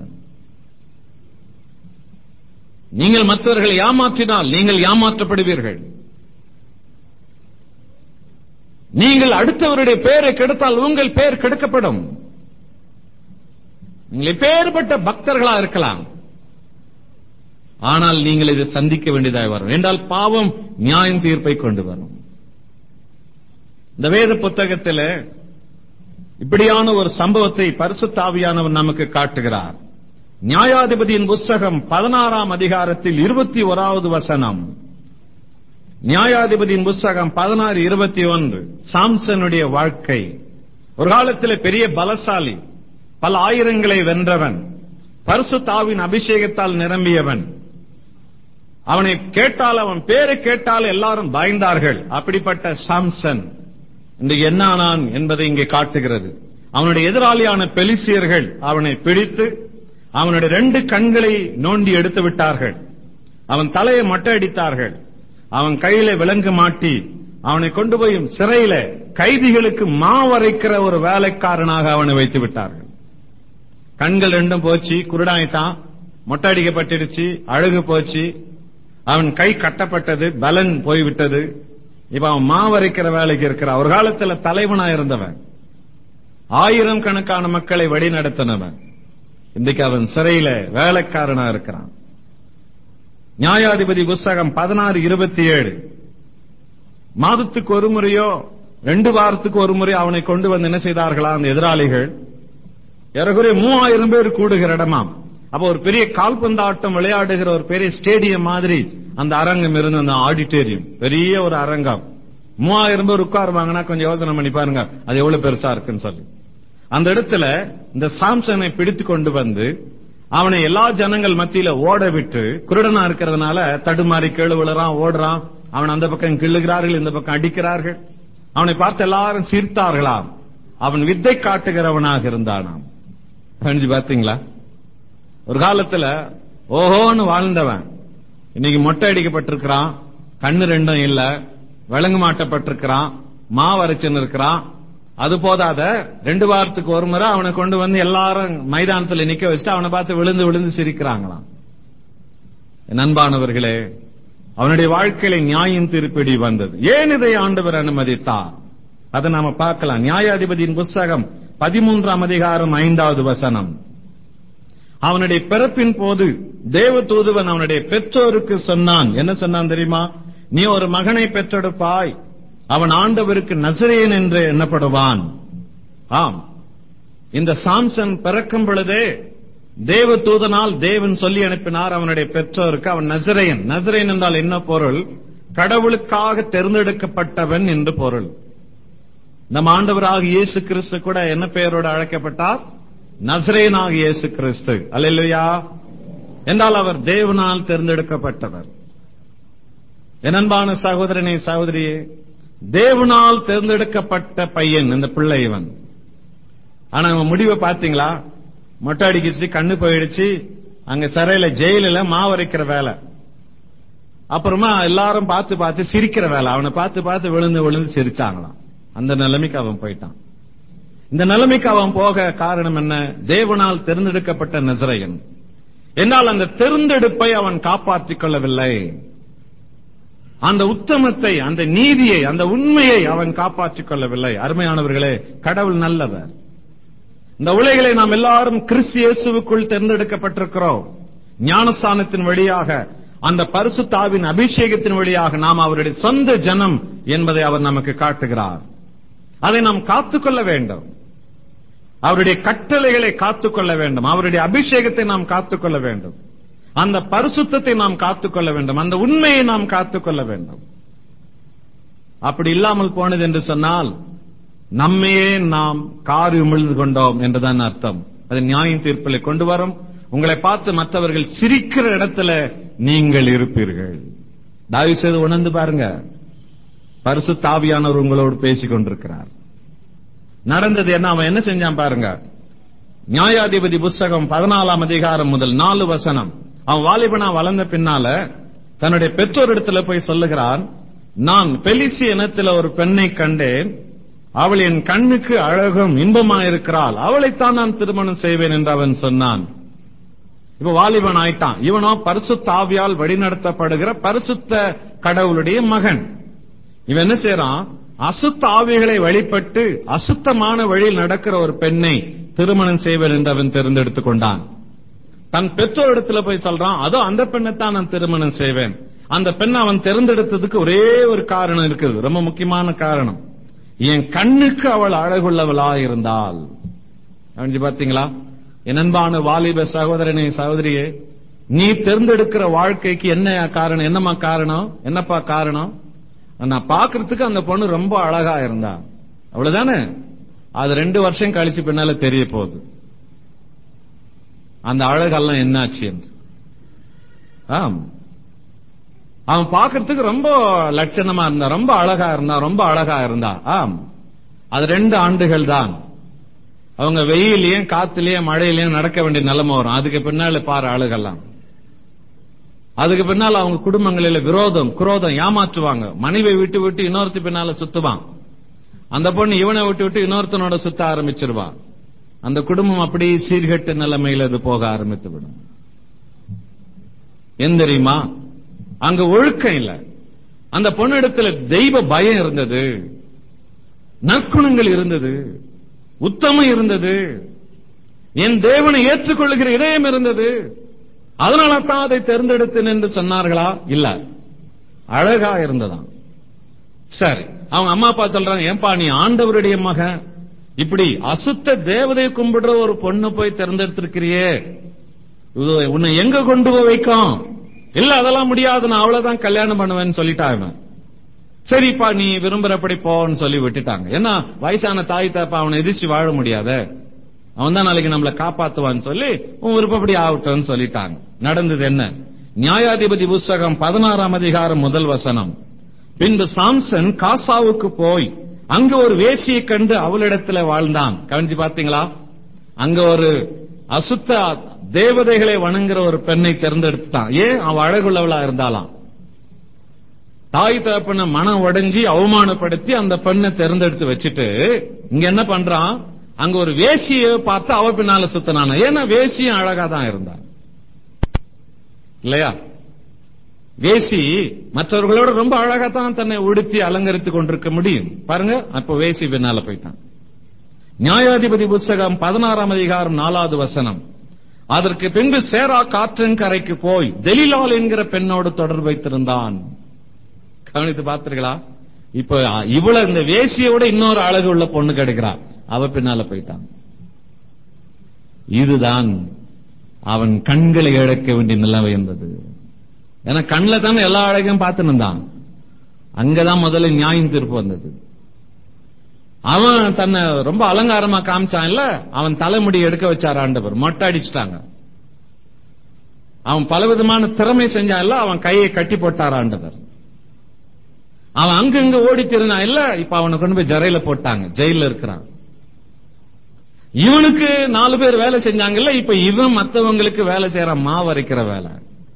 நீங்கள் மற்றவர்களை ஏமாற்றினால் நீங்கள் ஏமாற்றப்படுவீர்கள் நீங்கள் அடுத்தவருடைய பெயரை கெடுத்தால் உங்கள் பெயர் கெடுக்கப்படும் நீங்கள் எப்பேற்பட்ட பக்தர்களா இருக்கலாம் ஆனால் நீங்கள் இதை சந்திக்க வேண்டியதாக வரும் என்றால் பாவம் நியாயம் தீர்ப்பை கொண்டு வரும் இந்த வேத புத்தகத்தில் இப்படியான ஒரு சம்பவத்தை பரிசுத்தாவியானவர் நமக்கு காட்டுகிறார் நியாயாதிபதியின் புஸ்தகம் பதினாறாம் அதிகாரத்தில் இருபத்தி ஓராவது வசனம் நியாயாதிபதியின் புஸ்தகம் பதினாறு இருபத்தி ஒன்று சாம்சனுடைய வாழ்க்கை ஒரு காலத்தில் பெரிய பலசாலி பல ஆயிரங்களை வென்றவன் பரிசுத்தாவின் அபிஷேகத்தால் நிரம்பியவன் அவனை கேட்டால் அவன் பேரை கேட்டால் எல்லாரும் பயந்தார்கள் அப்படிப்பட்ட சாம்சன் இன்று என்ன ஆனான் என்பதை இங்கே காட்டுகிறது அவனுடைய எதிராளியான பெலிசியர்கள் அவனை பிடித்து அவனுடைய ரெண்டு கண்களை நோண்டி எடுத்து விட்டார்கள் அவன் தலையை மட்டை அடித்தார்கள் அவன் கையில விலங்கு மாட்டி அவனை கொண்டு போய் சிறையில கைதிகளுக்கு மாவரைக்கிற ஒரு வேலைக்காரனாக அவனை வைத்து விட்டார்கள் கண்கள் ரெண்டும் போச்சு குருடாயிட்டான் மொட்டை அடிக்கப்பட்டுடுச்சு அழகு போச்சு அவன் கை கட்டப்பட்டது பலன் போய்விட்டது இப்ப அவன் மாவரைக்கிற வேலைக்கு இருக்கிறான் ஒரு காலத்துல தலைவனா இருந்தவன் ஆயிரம் கணக்கான மக்களை வழி நடத்தினவன் இன்றைக்கு அவன் சிறையில வேலைக்காரனா இருக்கிறான் நியாயாதிபதி புஸ்தகம் பதினாறு இருபத்தி ஏழு மாதத்துக்கு ஒரு முறையோ ரெண்டு வாரத்துக்கு ஒரு முறை அவனை கொண்டு வந்து என்ன செய்தார்களா அந்த எதிராளிகள் ஏறக்குறைய மூவாயிரம் பேர் கூடுகிற இடமாம் அப்ப ஒரு பெரிய கால்பந்தாட்டம் விளையாடுகிற ஒரு பெரிய ஸ்டேடியம் மாதிரி அந்த அரங்கம் இருந்த அந்த ஆடிட்டோரியம் பெரிய ஒரு அரங்கம் மூவாயிரம் பேர் உட்காருவாங்கன்னா கொஞ்சம் யோசனை பண்ணி பாருங்க அது எவ்வளவு பெருசா இருக்குன்னு சொல்லி அந்த இடத்துல இந்த சாம்சனை பிடித்து கொண்டு வந்து அவனை எல்லா ஜனங்கள் மத்தியில ஓட விட்டு குருடனா இருக்கிறதுனால தடுமாறி கேளு விழுறான் ஓடுறான் அவன் அந்த பக்கம் கிள்ளுகிறார்கள் இந்த பக்கம் அடிக்கிறார்கள் அவனை பார்த்து எல்லாரும் சிரித்தார்களாம் அவன் வித்தை காட்டுகிறவனாக இருந்தானாம் கணிஞ்சு பார்த்தீங்களா ஒரு காலத்துல ஓஹோன்னு வாழ்ந்தவன் இன்னைக்கு மொட்டை அடிக்கப்பட்டிருக்கிறான் கண்ணு ரெண்டும் இல்ல விலங்கு மாட்டப்பட்டிருக்கிறான் மாவரைச்சன் இருக்கிறான் அது போதாத ரெண்டு வாரத்துக்கு ஒரு முறை அவனை கொண்டு வந்து எல்லாரும் மைதானத்துல நிக்க வச்சுட்டு அவனை பார்த்து விழுந்து விழுந்து சிரிக்கிறாங்களாம் என் அன்பானவர்களே அவனுடைய வாழ்க்கையில நியாயம் திருப்பிடி வந்தது ஏன் இதை ஆண்டவர் அனுமதித்தார் அதை நாம பார்க்கலாம் நியாயாதிபதியின் புஸ்தகம் பதிமூன்றாம் அதிகாரம் ஐந்தாவது வசனம் அவனுடைய பிறப்பின் போது தேவ தூதுவன் அவனுடைய பெற்றோருக்கு சொன்னான் என்ன சொன்னான் தெரியுமா நீ ஒரு மகனை பெற்றெடுப்பாய் அவன் ஆண்டவருக்கு நசிரேன் என்று எண்ணப்படுவான் ஆம் இந்த சாம்சன் பிறக்கும் பொழுதே தேவ தூதனால் தேவன் சொல்லி அனுப்பினார் அவனுடைய பெற்றோருக்கு அவன் நசிரேன் நசிரேன் என்றால் என்ன பொருள் கடவுளுக்காக தேர்ந்தெடுக்கப்பட்டவன் என்று பொருள் நம் ஆண்டவராக இயேசு கிறிஸ்து கூட என்ன பெயரோடு அழைக்கப்பட்டார் நசரேனாக இயேசு கிறிஸ்து அல்லா என்றால் அவர் தேவனால் தேர்ந்தெடுக்கப்பட்டவர் என் அன்பான சகோதரனே சகோதரியே தேவனால் தேர்ந்தெடுக்கப்பட்ட பையன் இந்த பிள்ளை இவன் ஆனா அவன் முடிவை பாத்தீங்களா மொட்டை அடிக்கிச்சு கண்ணு போயிடுச்சு அங்க சிறையில ஜெயில மாவரைக்கிற வேலை அப்புறமா எல்லாரும் பார்த்து பார்த்து சிரிக்கிற வேலை அவனை பார்த்து பார்த்து விழுந்து விழுந்து சிரிச்சாங்களாம் அந்த நிலைமைக்கு அவன் போயிட்டான் இந்த நிலைமைக்கு அவன் போக காரணம் என்ன தேவனால் தேர்ந்தெடுக்கப்பட்ட நசரையன் என்னால் அந்த தேர்ந்தெடுப்பை அவன் காப்பாற்றிக் கொள்ளவில்லை அந்த உத்தமத்தை அந்த நீதியை அந்த உண்மையை அவன் காப்பாற்றிக் கொள்ளவில்லை அருமையானவர்களே கடவுள் நல்லவர் இந்த உலகிலே நாம் எல்லாரும் கிறிஸ்து இயேசுவுக்குள் தேர்ந்தெடுக்கப்பட்டிருக்கிறோம் ஞானஸ்தானத்தின் வழியாக அந்த பரிசுத்தாவின் அபிஷேகத்தின் வழியாக நாம் அவருடைய சொந்த ஜனம் என்பதை அவர் நமக்கு காட்டுகிறார் அதை நாம் காத்துக்கொள்ள வேண்டும் அவருடைய கட்டளைகளை காத்துக்கொள்ள வேண்டும் அவருடைய அபிஷேகத்தை நாம் காத்துக்கொள்ள வேண்டும் அந்த பரிசுத்தத்தை நாம் காத்துக்கொள்ள வேண்டும் அந்த உண்மையை நாம் காத்துக்கொள்ள வேண்டும் அப்படி இல்லாமல் போனது என்று சொன்னால் நம்மையே நாம் காரி உமிழ்ந்து கொண்டோம் என்றுதான் அர்த்தம் அது நியாயம் தீர்ப்பில் கொண்டு வரும் உங்களை பார்த்து மற்றவர்கள் சிரிக்கிற இடத்துல நீங்கள் இருப்பீர்கள் தயவு செய்து உணர்ந்து பாருங்க பரிசு தாவியானவர் உங்களோடு பேசிக் கொண்டிருக்கிறார் நடந்தது என்ன அவன் என்ன செஞ்சான் பாருங்க நியாயாதிபதி புஸ்தகம் பதினாலாம் அதிகாரம் முதல் நாலு வசனம் அவன் வாலிபனா வளர்ந்த பின்னால தன்னுடைய பெற்றோரிடத்துல போய் சொல்லுகிறான் நான் பெலிசி இனத்துல ஒரு பெண்ணை கண்டேன் அவள் என் கண்ணுக்கு அழகும் இன்பமாயிருக்கிறாள் அவளைத்தான் நான் திருமணம் செய்வேன் என்று அவன் சொன்னான் இப்ப வாலிபன் ஆயிட்டான் இவனோ பரிசுத்த ஆவியால் வழிநடத்தப்படுகிற பரிசுத்த கடவுளுடைய மகன் இவன் என்ன செய்யறான் அசுத்த ஆவிகளை வழிபட்டு அசுத்தமான வழியில் நடக்கிற ஒரு பெண்ணை திருமணம் செய்வேன் என்று அவன் தேர்ந்தெடுத்துக் கொண்டான் தன் பெற்றோரிடத்துல போய் சொல்றான் அதோ அந்த பெண்ணைத்தான் நான் திருமணம் செய்வேன் அந்த பெண்ணை அவன் தேர்ந்தெடுத்ததுக்கு ஒரே ஒரு காரணம் இருக்குது ரொம்ப முக்கியமான காரணம் என் கண்ணுக்கு அவள் அழகுள்ளவளா இருந்தால் அவன் பாத்தீங்களா என் அன்பான வாலிப சகோதரனே சகோதரியே நீ தேர்ந்தெடுக்கிற வாழ்க்கைக்கு என்ன காரணம் என்னம்மா காரணம் என்னப்பா காரணம் நான் பாக்குறதுக்கு அந்த பொண்ணு ரொம்ப அழகா இருந்தா அவ்வளவுதானே அது ரெண்டு வருஷம் கழிச்சு பின்னால தெரிய போகுது அந்த அழகெல்லாம் என்னாச்சு என்று ஆம் அவன் பாக்குறதுக்கு ரொம்ப லட்சணமா இருந்தா ரொம்ப அழகா இருந்தா ரொம்ப அழகா இருந்தா ஆம் அது ரெண்டு ஆண்டுகள் தான் அவங்க வெயிலையும் காத்துலயும் மழையிலயும் நடக்க வேண்டிய நிலைமை வரும் அதுக்கு பின்னால பாரு அழகெல்லாம் அதுக்கு பின்னால அவங்க குடும்பங்களில விரோதம் குரோதம் ஏமாற்றுவாங்க மனைவி விட்டு விட்டு இன்னொருத்தி பின்னால சுத்துவான் அந்த பொண்ணு இவனை விட்டு விட்டு இன்னொருத்தனோட சுத்த ஆரம்பிச்சிருவான் அந்த குடும்பம் அப்படியே சீர்கெட்ட நிலைமையில அது போக ஆரம்பித்து விடும் ஏன் தெரியுமா அங்க ஒழுக்கம் இல்ல அந்த பொண்ணிடத்துல தெய்வ பயம் இருந்தது நற்குணங்கள் இருந்தது உத்தமம் இருந்தது என் தேவனை ஏற்றுக்கொள்ளுகிற இதயம் இருந்தது அதனால தான் அதை தேர்ந்தெடுத்தேன் என்று சொன்னார்களா இல்ல அழகா இருந்ததாம் சரி அவங்க அம்மா அப்பா சொல்றாங்க ஏன்பா நீ ஆண்டவருடைய மகன் இப்படி அசுத்த தேவதையை கும்பிடுற ஒரு பொண்ணு போய் தேர்ந்தெடுத்திருக்கிறியே இது உன்னை எங்க கொண்டு போய் வைக்கும் இல்ல அதெல்லாம் முடியாது நான் அவ்வளவுதான் கல்யாணம் பண்ணுவேன்னு சொல்லிட்டாங்க சரிப்பா நீ விரும்புறபடி போன்னு சொல்லி விட்டுட்டாங்க ஏன்னா வயசான தாய் தாப்பா அவனை எதிர்த்து வாழ முடியாத அவன் தான் நாளைக்கு நம்மளை காப்பாத்துவான்னு சொல்லி உன் விருப்பப்படி ஆகட்டும்னு சொல்லிட்டாங்க நடந்தது என்ன நியாயாதிபதி புஸ்தகம் பதினாறாம் அதிகாரம் முதல் வசனம் பின்பு சாம்சன் காசாவுக்கு போய் அங்க ஒரு வேசியை கண்டு அவளிடத்துல வாழ்ந்தான் கவனிச்சு பாத்தீங்களா அங்க ஒரு அசுத்த தேவதைகளை வணங்குற ஒரு பெண்ணை தேர்ந்தெடுத்துட்டான் ஏன் அவ அழகுள்ளவளா இருந்தாலாம் தாய் தகப்பனை மனம் உடைஞ்சி அவமானப்படுத்தி அந்த பெண்ணை தேர்ந்தெடுத்து வச்சுட்டு இங்க என்ன பண்றான் அங்க ஒரு வேசிய பார்த்து அவ பின்னால சுத்தினான ஏன்னா வேசியும் அழகா தான் இருந்தான் இல்லையா வேசி மற்றவர்களோட ரொம்ப அழகா தான் தன்னை உடுத்தி அலங்கரித்துக் கொண்டிருக்க முடியும் பாருங்க அப்ப வேசி பின்னால போயிட்டான் நியாயாதிபதி புஸ்தகம் பதினாறாம் அதிகாரம் நாலாவது வசனம் அதற்கு பின்பு சேரா காற்றங்கரைக்கு போய் தெலிலால் என்கிற பெண்ணோடு தொடர்பு வைத்திருந்தான் கவனித்து பார்த்தீர்களா இப்ப இவ்வளவு இந்த வேசியோட இன்னொரு அழகு உள்ள பொண்ணு கிடைக்கிறா அவ பின்னால போயிட்டான் இதுதான் அவன் கண்களை இழக்க வேண்டிய நிலைமை இருந்தது ஏன்னா கண்ணில் தானே எல்லா அழகையும் பார்த்துன்னு இருந்தான் அங்கதான் முதல்ல நியாயம் தீர்ப்பு வந்தது அவன் தன்னை ரொம்ப அலங்காரமா காமிச்சான் இல்ல அவன் தலைமுடி எடுக்க வச்சார் ஆண்டவர் மொட்டை அடிச்சுட்டாங்க அவன் பலவிதமான திறமை செஞ்சான் இல்ல அவன் கையை கட்டி போட்டார் ஆண்டவர் அவன் அங்கங்க ஓடி திருந்தான் இல்ல இப்ப அவனை கொண்டு போய் ஜரையில போட்டாங்க ஜெயில இருக்கிறான் இவனுக்கு நாலு பேர் வேலை செஞ்சாங்கல்ல இப்ப இவன் மத்தவங்களுக்கு வேலை செய்யறான் மாவு அரைக்கிற வேலை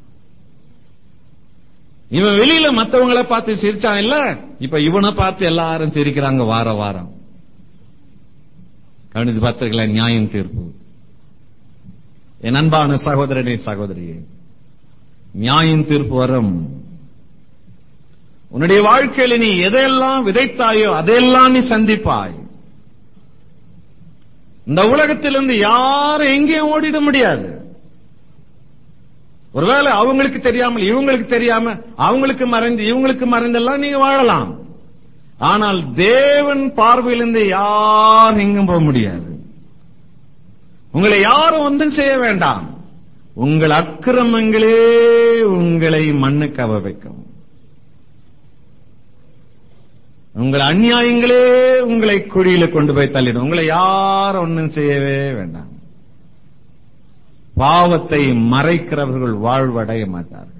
இவன் வெளியில மத்தவங்களை பார்த்து சிரிச்சான் இல்ல இப்ப இவனை பார்த்து எல்லாரும் சிரிக்கிறாங்க வார வாரம் கவனித்து பார்த்தீர்களா நியாயம் தீர்ப்பு என் அன்பான சகோதரனே சகோதரியே நியாயம் தீர்ப்பு வரும் உன்னுடைய வாழ்க்கையில நீ எதையெல்லாம் விதைத்தாயோ அதையெல்லாம் நீ சந்திப்பாய் இந்த உலகத்திலிருந்து யாரும் எங்கேயும் ஓடிட முடியாது ஒருவேளை அவங்களுக்கு தெரியாமல் இவங்களுக்கு தெரியாம அவங்களுக்கு மறைந்து இவங்களுக்கு மறைந்தெல்லாம் நீங்க வாழலாம் ஆனால் தேவன் பார்வையிலிருந்து யார் எங்கும் போக முடியாது உங்களை யாரும் ஒன்றும் செய்ய வேண்டாம் உங்கள் அக்கிரமங்களே உங்களை மண்ணுக்கு அவ வைக்கும் உங்கள் அநியாயங்களே உங்களை குழியில கொண்டு போய் தள்ளிடும் உங்களை யாரும் ஒன்றும் செய்யவே வேண்டாம் பாவத்தை மறைக்கிறவர்கள் வாழ்வடைய மாட்டார்கள்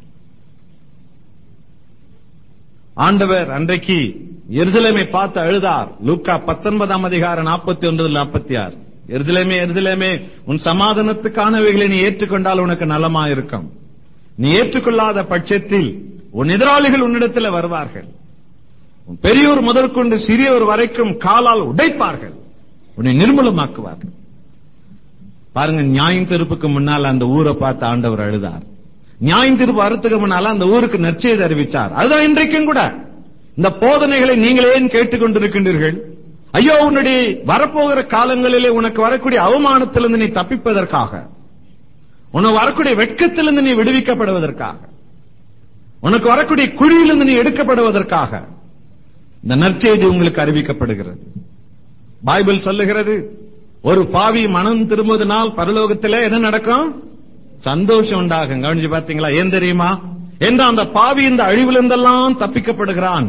ஆண்டவர் அன்றைக்கு எருசலேமை பார்த்து அழுதார் லூக்கா பத்தொன்பதாம் அதிகாரம் நாற்பத்தி ஒன்பது நாற்பத்தி ஆறு எருசலேமே எருசலேமே உன் சமாதானத்துக்கானவைகளை நீ ஏற்றுக்கொண்டால் உனக்கு நலமா இருக்கும் நீ ஏற்றுக்கொள்ளாத பட்சத்தில் உன் எதிராளிகள் உன்னிடத்தில் வருவார்கள் உன் பெரியோர் முதற்கொண்டு சிறியோர் வரைக்கும் காலால் உடைப்பார்கள் உன்னை நிர்மூலமாக்குவார்கள் பாருங்க நியாயம் திருப்புக்கு முன்னால் அந்த ஊரை பார்த்து ஆண்டவர் அழுதார் நியாயம் திருப்பு அறுத்துக்கு முன்னால அந்த ஊருக்கு நற்செய்தி அறிவிச்சார் அதுதான் இன்றைக்கும் கூட இந்த போதனைகளை நீங்கள் ஏன் கேட்டுக்கொண்டிருக்கின்றீர்கள் ஐயோ உன்னுடைய வரப்போகிற காலங்களிலே உனக்கு வரக்கூடிய அவமானத்திலிருந்து நீ தப்பிப்பதற்காக உனக்கு வரக்கூடிய வெட்கத்திலிருந்து நீ விடுவிக்கப்படுவதற்காக உனக்கு வரக்கூடிய குழியிலிருந்து நீ எடுக்கப்படுவதற்காக இந்த நற்செய்தி உங்களுக்கு அறிவிக்கப்படுகிறது பைபிள் சொல்லுகிறது ஒரு பாவி மனம் திரும்புவதனால் பரலோகத்தில் என்ன நடக்கும் சந்தோஷம் உண்டாகும் கவனிச்சு பாத்தீங்களா ஏன் தெரியுமா என்று அந்த பாவி இந்த அழிவிலிருந்தெல்லாம் தப்பிக்கப்படுகிறான்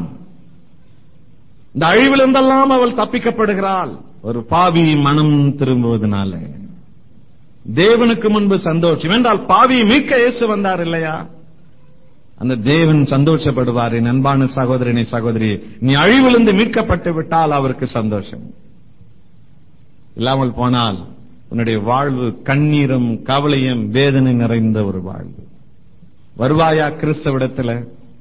இந்த அழிவிலிருந்தெல்லாம் அவள் தப்பிக்கப்படுகிறாள் ஒரு பாவி மனம் திரும்புவதனால தேவனுக்கு முன்பு சந்தோஷம் என்றால் பாவியை மீட்க இயேசு வந்தார் இல்லையா அந்த தேவன் சந்தோஷப்படுவார் என் அன்பான சகோதரனை சகோதரி நீ அழிவிலிருந்து மீட்கப்பட்டு விட்டால் அவருக்கு சந்தோஷம் இல்லாமல் போனால் உன்னுடைய வாழ்வு கண்ணீரும் கவலையும் வேதனை நிறைந்த ஒரு வாழ்வு வருவாயா கிறிஸ்தவிடத்தில்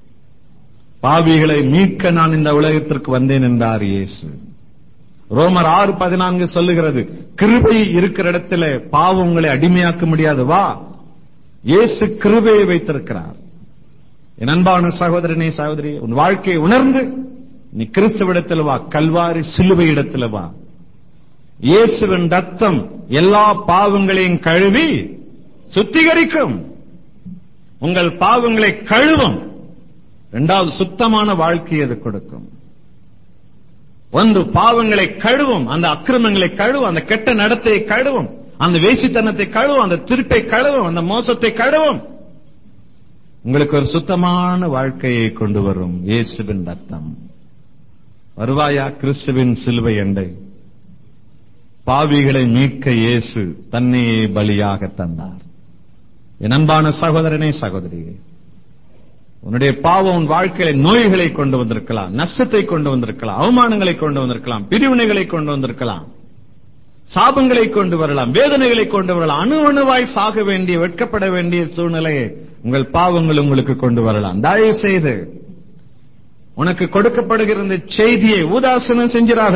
பாவிகளை மீட்க நான் இந்த உலகத்திற்கு வந்தேன் என்றார் இயேசு ரோமர் ஆறு பதினான்கு சொல்லுகிறது கிருபை இருக்கிற இடத்துல பாவம் உங்களை அடிமையாக்க முடியாது வா இயேசு கிருபையை வைத்திருக்கிறார் என் அன்பான சகோதரனே சகோதரி உன் வாழ்க்கையை உணர்ந்து நீ கிறிஸ்துவிடத்தில் வா கல்வாரி சிலுவை இடத்துல வா இயேசுவின் ரத்தம் எல்லா பாவங்களையும் கழுவி சுத்திகரிக்கும் உங்கள் பாவங்களை கழுவும் இரண்டாவது சுத்தமான வாழ்க்கையை அது கொடுக்கும் ஒன்று பாவங்களை கழுவும் அந்த அக்கிரமங்களை கழுவும் அந்த கெட்ட நடத்தையை கழுவும் அந்த வேசித்தனத்தை கழுவும் அந்த திருப்பை கழுவும் அந்த மோசத்தை கழுவும் உங்களுக்கு ஒரு சுத்தமான வாழ்க்கையை கொண்டு வரும் இயேசுவின் ரத்தம் வருவாயா கிறிஸ்துவின் சிலுவை எண்டை பாவிகளை மீட்க இயேசு தன்னையே பலியாக தந்தார் என் அன்பான சகோதரனே சகோதரியே உன்னுடைய பாவம் உன் வாழ்க்கையில நோய்களை கொண்டு வந்திருக்கலாம் நஷ்டத்தை கொண்டு வந்திருக்கலாம் அவமானங்களை கொண்டு வந்திருக்கலாம் பிரிவினைகளை கொண்டு வந்திருக்கலாம் சாபங்களை கொண்டு வரலாம் வேதனைகளை கொண்டு வரலாம் அணு அணுவாய் சாக வேண்டிய வெட்கப்பட வேண்டிய சூழ்நிலையை உங்கள் பாவங்கள் உங்களுக்கு கொண்டு வரலாம் தயவு செய்து உனக்கு கொடுக்கப்படுகிற இந்த செய்தியை உதாசனம் செஞ்சிராக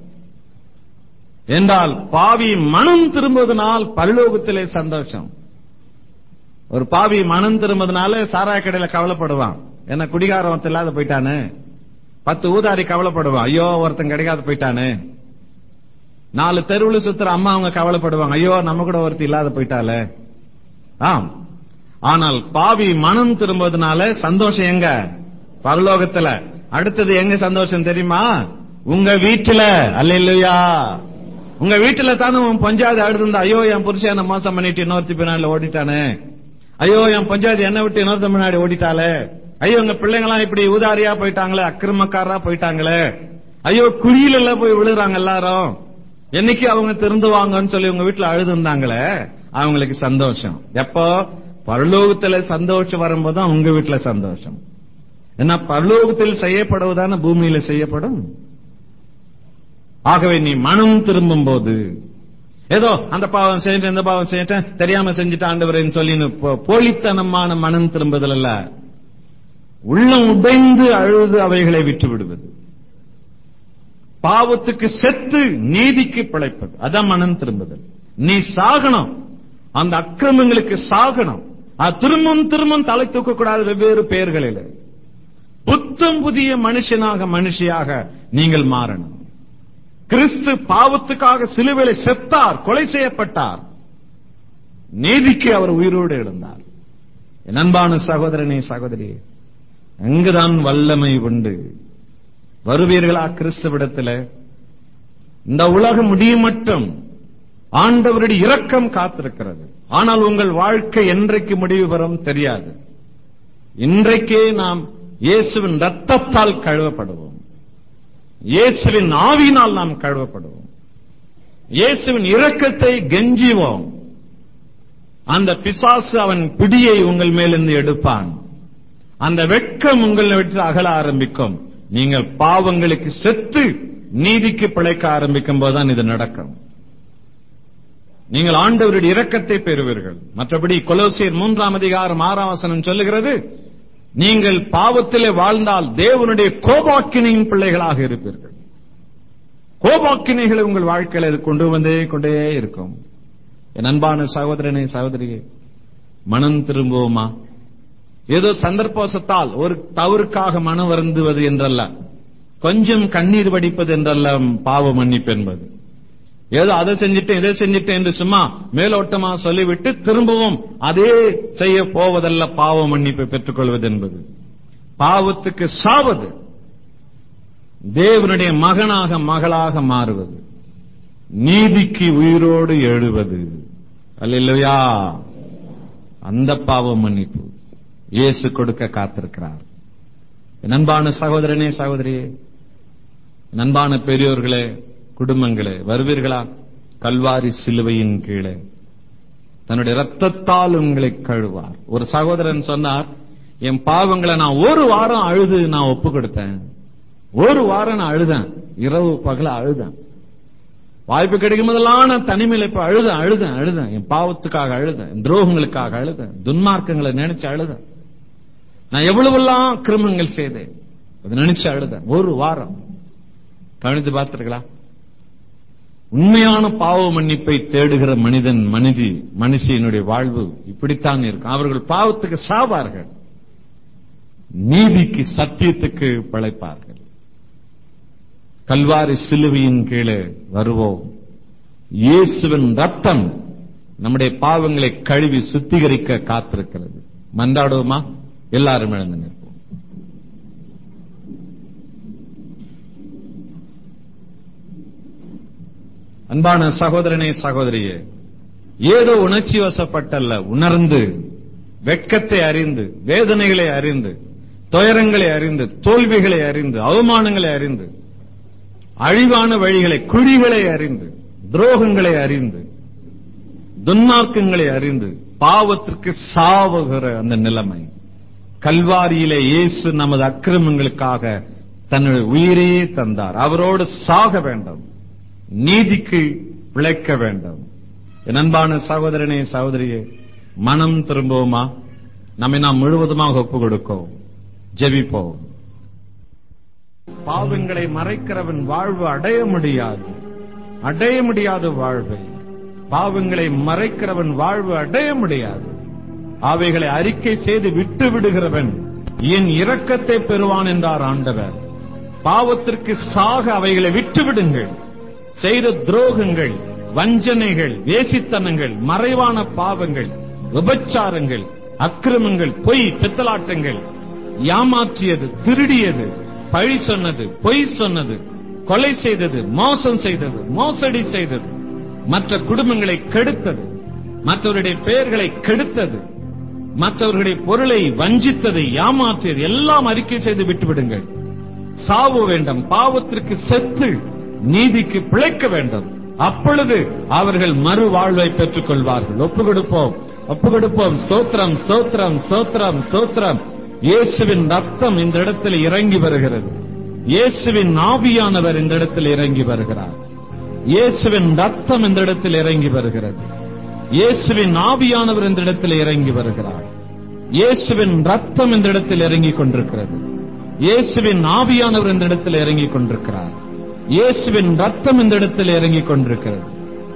என்றால் பாவி மனம் திரும்புவதனால் பரலோகத்திலே சந்தோஷம் ஒரு பாவி மனம் திரும்புவதனால சாராய கடையில கவலைப்படுவான் என்ன குடிகாரம் இல்லாத போயிட்டானே பத்து ஊதாரி கவலைப்படுவான் ஐயோ ஒருத்தன் கிடைக்காத போயிட்டானே நாலு தெருவுல சுத்துற அம்மா அவங்க கவலைப்படுவாங்க ஐயோ நம்ம கூட ஒருத்தி இல்லாத போயிட்டாலே ஆம் ஆனால் பாவி மனம் திரும்புவதனால சந்தோஷம் எங்க பரலோகத்துல அடுத்தது எங்க சந்தோஷம் தெரியுமா உங்க வீட்டுல அல்லையா உங்க வீட்டுல தானே உன் பஞ்சாயத்து அழுதுந்தா ஐயோ என் புருஷன் மோசம் பண்ணிட்டு இன்னொருத்தி பின்னாடி ஓடிட்டானே ஐயோ என் பஞ்சாயத்து என்ன விட்டு இன்னொருத்த முன்னாடி ஓடிட்டாலே ஐயோ உங்க பிள்ளைங்களாம் இப்படி ஊதாரியா போயிட்டாங்களே அக்கிரமக்காரா போயிட்டாங்களே ஐயோ குழியில எல்லாம் போய் விழுறாங்க எல்லாரும் என்னைக்கு அவங்க திருந்துவாங்கன்னு சொல்லி உங்க வீட்டுல அழுதுந்தாங்களே அவங்களுக்கு சந்தோஷம் எப்போ பரலோகத்துல சந்தோஷம் வரும்போது உங்க வீட்டுல சந்தோஷம் ஏன்னா பரலோகத்தில் செய்யப்படுவதான பூமியில செய்யப்படும் ஆகவே நீ மனம் திரும்பும் போது ஏதோ அந்த பாவம் செஞ்சுட்டு இந்த பாவம் செஞ்சுட்டேன் தெரியாம செஞ்சுட்டு ஆண்டவரேன்னு சொல்லி போலித்தனமான மனம் திரும்புதல் அல்ல உள்ளம் உடைந்து அழுது அவைகளை விட்டு விடுவது பாவத்துக்கு செத்து நீதிக்கு பிழைப்பது அதான் மனம் திரும்புதல் நீ சாகணும் அந்த அக்கிரமங்களுக்கு சாகணும் அது திரும்பவும் திரும்பவும் தலை தூக்கக்கூடாது வெவ்வேறு பெயர்களில் புத்தம் புதிய மனுஷனாக மனுஷியாக நீங்கள் மாறணும் கிறிஸ்து பாவத்துக்காக சிலுவையில செத்தார் கொலை செய்யப்பட்டார் நீதிக்கு அவர் உயிரோடு எழுந்தார் என் அன்பான சகோதரனே சகோதரி அங்குதான் வல்லமை உண்டு வருவீர்களா கிறிஸ்துவிடத்தில் இந்த உலகம் முடியும் மட்டும் ஆண்டவருடைய இரக்கம் காத்திருக்கிறது ஆனால் உங்கள் வாழ்க்கை என்றைக்கு முடிவு பெறும் தெரியாது இன்றைக்கே நாம் இயேசுவின் ரத்தத்தால் கழுவப்படுவோம் இயேசுவின் ஆவினால் நாம் கழுவப்படுவோம் இயேசுவின் இரக்கத்தை கெஞ்சுவோம் அந்த பிசாசு அவன் பிடியை உங்கள் மேலிருந்து எடுப்பான் அந்த வெட்கம் உங்களை விட்டு அகல ஆரம்பிக்கும் நீங்கள் பாவங்களுக்கு செத்து நீதிக்கு பிழைக்க ஆரம்பிக்கும் போதுதான் இது நடக்கும் நீங்கள் ஆண்டவருடைய இரக்கத்தை பெறுவீர்கள் மற்றபடி கொலோசியர் மூன்றாம் அதிகாரம் ஆறாம் வசனம் சொல்லுகிறது நீங்கள் பாவத்திலே வாழ்ந்தால் தேவனுடைய கோபாக்கினையின் பிள்ளைகளாக இருப்பீர்கள் கோபாக்கினைகளை உங்கள் வாழ்க்கையில் இது கொண்டு வந்தே கொண்டே இருக்கும் என் அன்பான சகோதரனே சகோதரியே மனம் திரும்புவோமா ஏதோ சந்தர்ப்பவசத்தால் ஒரு தவறுக்காக மனம் வருந்துவது என்றல்ல கொஞ்சம் கண்ணீர் வடிப்பது என்றல்ல பாவ மன்னிப்பு என்பது ஏதோ அதை செஞ்சிட்டேன் இதை செஞ்சிட்டேன் என்று சும்மா மேலோட்டமா சொல்லிவிட்டு திரும்பவும் அதே செய்ய போவதல்ல பாவ மன்னிப்பை பெற்றுக்கொள்வது என்பது பாவத்துக்கு சாவது தேவனுடைய மகனாக மகளாக மாறுவது நீதிக்கு உயிரோடு எழுவது அல்லையா அந்த பாவ மன்னிப்பு இயேசு கொடுக்க காத்திருக்கிறார் என் அன்பான சகோதரனே சகோதரியே என் அன்பான பெரியோர்களே குடும்பங்களே வருவீர்களா கல்வாரி சிலுவையின் கீழே தன்னுடைய ரத்தத்தால் உங்களை கழுவார் ஒரு சகோதரன் சொன்னார் என் பாவங்களை நான் ஒரு வாரம் அழுது நான் ஒப்பு கொடுத்தேன் ஒரு வாரம் நான் அழுதேன் இரவு பகல அழுதேன் வாய்ப்பு கிடைக்கும் போதெல்லாம் நான் தனிமையில இப்ப அழுதேன் அழுதேன் அழுதேன் என் பாவத்துக்காக அழுதேன் என் துரோகங்களுக்காக அழுதேன் துன்மார்க்கங்களை நினைச்சு அழுதேன் நான் எவ்வளவெல்லாம் கிருமங்கள் செய்தேன் அதை நினைச்சு அழுதேன் ஒரு வாரம் கவனித்து பார்த்திருக்கலாம் உண்மையான பாவ மன்னிப்பை தேடுகிற மனிதன் மனிதி மனுஷியனுடைய வாழ்வு இப்படித்தான் இருக்கும் அவர்கள் பாவத்துக்கு சாவார்கள் நீதிக்கு சத்தியத்துக்கு பிழைப்பார்கள் கல்வாரி சிலுவையின் கீழே வருவோம் இயேசுவின் ரத்தம் நம்முடைய பாவங்களை கழுவி சுத்திகரிக்க காத்திருக்கிறது மன்றாடுவோமா எல்லாரும் எழுந்து நிற்போம் அன்பான சகோதரனே சகோதரியே ஏதோ உணர்ச்சி வசப்பட்டல்ல உணர்ந்து வெட்கத்தை அறிந்து வேதனைகளை அறிந்து துயரங்களை அறிந்து தோல்விகளை அறிந்து அவமானங்களை அறிந்து அழிவான வழிகளை குழிகளை அறிந்து துரோகங்களை அறிந்து துன்மார்க்கங்களை அறிந்து பாவத்திற்கு சாவுகிற அந்த நிலைமை கல்வாரியிலே இயேசு நமது அக்கிரமங்களுக்காக தன்னுடைய உயிரையே தந்தார் அவரோடு சாக வேண்டும் நீதிக்கு பிழைக்க வேண்டும் என் அன்பான சகோதரனே சகோதரியே மனம் திரும்புவோமா நம்மை நாம் முழுவதுமாக ஒப்பு கொடுக்கோம் ஜெபிப்போம் பாவங்களை மறைக்கிறவன் வாழ்வு அடைய முடியாது அடைய முடியாத வாழ்வை பாவங்களை மறைக்கிறவன் வாழ்வு அடைய முடியாது அவைகளை அறிக்கை செய்து விட்டு விடுகிறவன் என் இரக்கத்தை பெறுவான் என்றார் ஆண்டவர் பாவத்திற்கு சாக அவைகளை விட்டு விடுங்கள் செய்த துரோகங்கள் வஞ்சனைகள் வேசித்தனங்கள் மறைவான பாவங்கள் விபச்சாரங்கள் அக்கிரமங்கள் பொய் பித்தலாட்டங்கள் ஏமாற்றியது திருடியது பழி சொன்னது பொய் சொன்னது கொலை செய்தது மோசம் செய்தது மோசடி செய்தது மற்ற குடும்பங்களை கெடுத்தது மற்றவருடைய பெயர்களை கெடுத்தது மற்றவர்களுடைய பொருளை வஞ்சித்ததை ஏமாற்றியது எல்லாம் அறிக்கை செய்து விட்டுவிடுங்கள் சாவு வேண்டும் பாவத்திற்கு செத்து நீதிக்கு பிழைக்க வேண்டும் அப்பொழுது அவர்கள் மறு வாழ்வை பெற்றுக் கொள்வார்கள் ஒப்பு கொடுப்போம் ஒப்பு கொடுப்போம் ஸ்தோத்திரம் ஸ்தோத்திரம் ஸ்தோத்திரம் ஸ்தோத்திரம் இயேசுவின் ரத்தம் இந்த இடத்தில் இறங்கி வருகிறது இயேசுவின் ஆவியானவர் இந்த இடத்தில் இறங்கி வருகிறார் இயேசுவின் ரத்தம் இந்த இடத்தில் இறங்கி வருகிறது இயேசுவின் ஆவியானவர் இந்த இடத்தில் இறங்கி வருகிறார் இயேசுவின் ரத்தம் இந்த இடத்தில் இறங்கிக் கொண்டிருக்கிறது இயேசுவின் ஆவியானவர் இந்த இடத்தில் இறங்கிக் கொண்டிருக்கிறார் இயேசுவின் ரத்தம் இந்த இடத்தில் இறங்கிக் கொண்டிருக்கிறது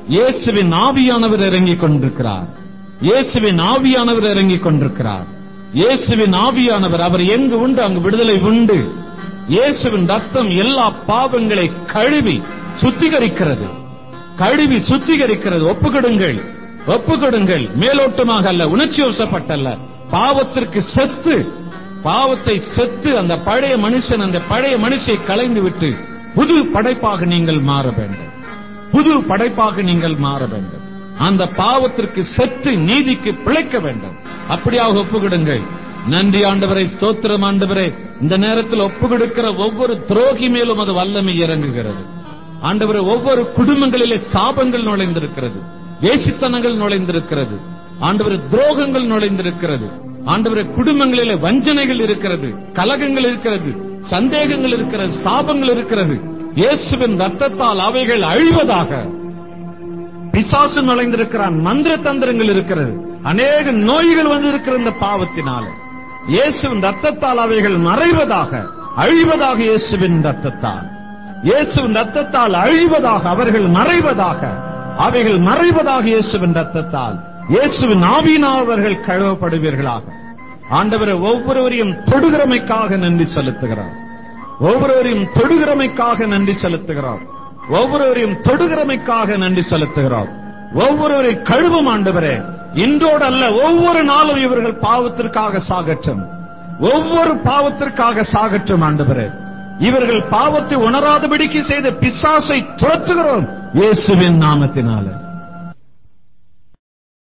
இயேசுவின் ஆவியானவர் இறங்கிக் கொண்டிருக்கிறார் இயேசுவின் ஆவியானவர் இறங்கிக் கொண்டிருக்கிறார் இயேசுவின் ஆவியானவர் அவர் எங்கு உண்டு அங்கு விடுதலை உண்டு இயேசுவின் ரத்தம் எல்லா பாவங்களை கழுவி சுத்திகரிக்கிறது கழுவி சுத்திகரிக்கிறது ஒப்புக்கொடுங்கள் ஒப்புக்கொடுங்கள் மேலோட்டமாக அல்ல உணர்ச்சி வசப்பட்டல்ல பாவத்திற்கு செத்து பாவத்தை செத்து அந்த பழைய மனுஷன் அந்த பழைய மனுஷை கலைந்து விட்டு புது படைப்பாக நீங்கள் மாற வேண்டும் புது படைப்பாக நீங்கள் மாற வேண்டும் அந்த பாவத்திற்கு செத்து நீதிக்கு பிழைக்க வேண்டும் அப்படியாக ஒப்புக்கொடுங்கள் நன்றி ஆண்டவரை ஸ்தோத்திரம் ஆண்டவரே இந்த நேரத்தில் ஒப்புக்கொடுக்கிற ஒவ்வொரு துரோகி மேலும் அது வல்லமை இறங்குகிறது ஆண்டவரே ஒவ்வொரு குடும்பங்களிலே சாபங்கள் நுழைந்திருக்கிறது வேசித்தனங்கள் நுழைந்திருக்கிறது ஆண்டவரே துரோகங்கள் நுழைந்திருக்கிறது ஆண்டவரே குடும்பங்களிலே வஞ்சனைகள் இருக்கிறது கலகங்கள் இருக்கிறது சந்தேகங்கள் இருக்கிறது சாபங்கள் இருக்கிறது இயேசுவின் ரத்தத்தால் அவைகள் அழிவதாக பிசாசு நுழைந்திருக்கிறான் மந்திர தந்திரங்கள் இருக்கிறது அநேக நோய்கள் வந்திருக்கிற இந்த பாவத்தினால இயேசுவின் ரத்தத்தால் அவைகள் மறைவதாக அழிவதாக இயேசுவின் ரத்தத்தால் இயேசுவின் ரத்தத்தால் அழிவதாக அவர்கள் மறைவதாக அவைகள் மறைவதாக இயேசுவின் ரத்தத்தால் இயேசுவின் ஆவியினால் அவர்கள் கழுவப்படுவீர்களாக ஆண்டவரை ஒவ்வொருவரையும் தொடுகிறமைக்காக நன்றி செலுத்துகிறார் ஒவ்வொருவரையும் தொடுகிறமைக்காக நன்றி செலுத்துகிறார் ஒவ்வொருவரையும் தொடுகிறமைக்காக நன்றி செலுத்துகிறார் ஒவ்வொருவரை கழுவும் ஆண்டவரே இன்றோடு அல்ல ஒவ்வொரு நாளும் இவர்கள் பாவத்திற்காக சாகட்டும் ஒவ்வொரு பாவத்திற்காக சாகட்டும் ஆண்டவரே இவர்கள் பாவத்தை உணராதபடிக்கு செய்த பிசாசை துரத்துகிறோம் இயேசுவின் நாமத்தினால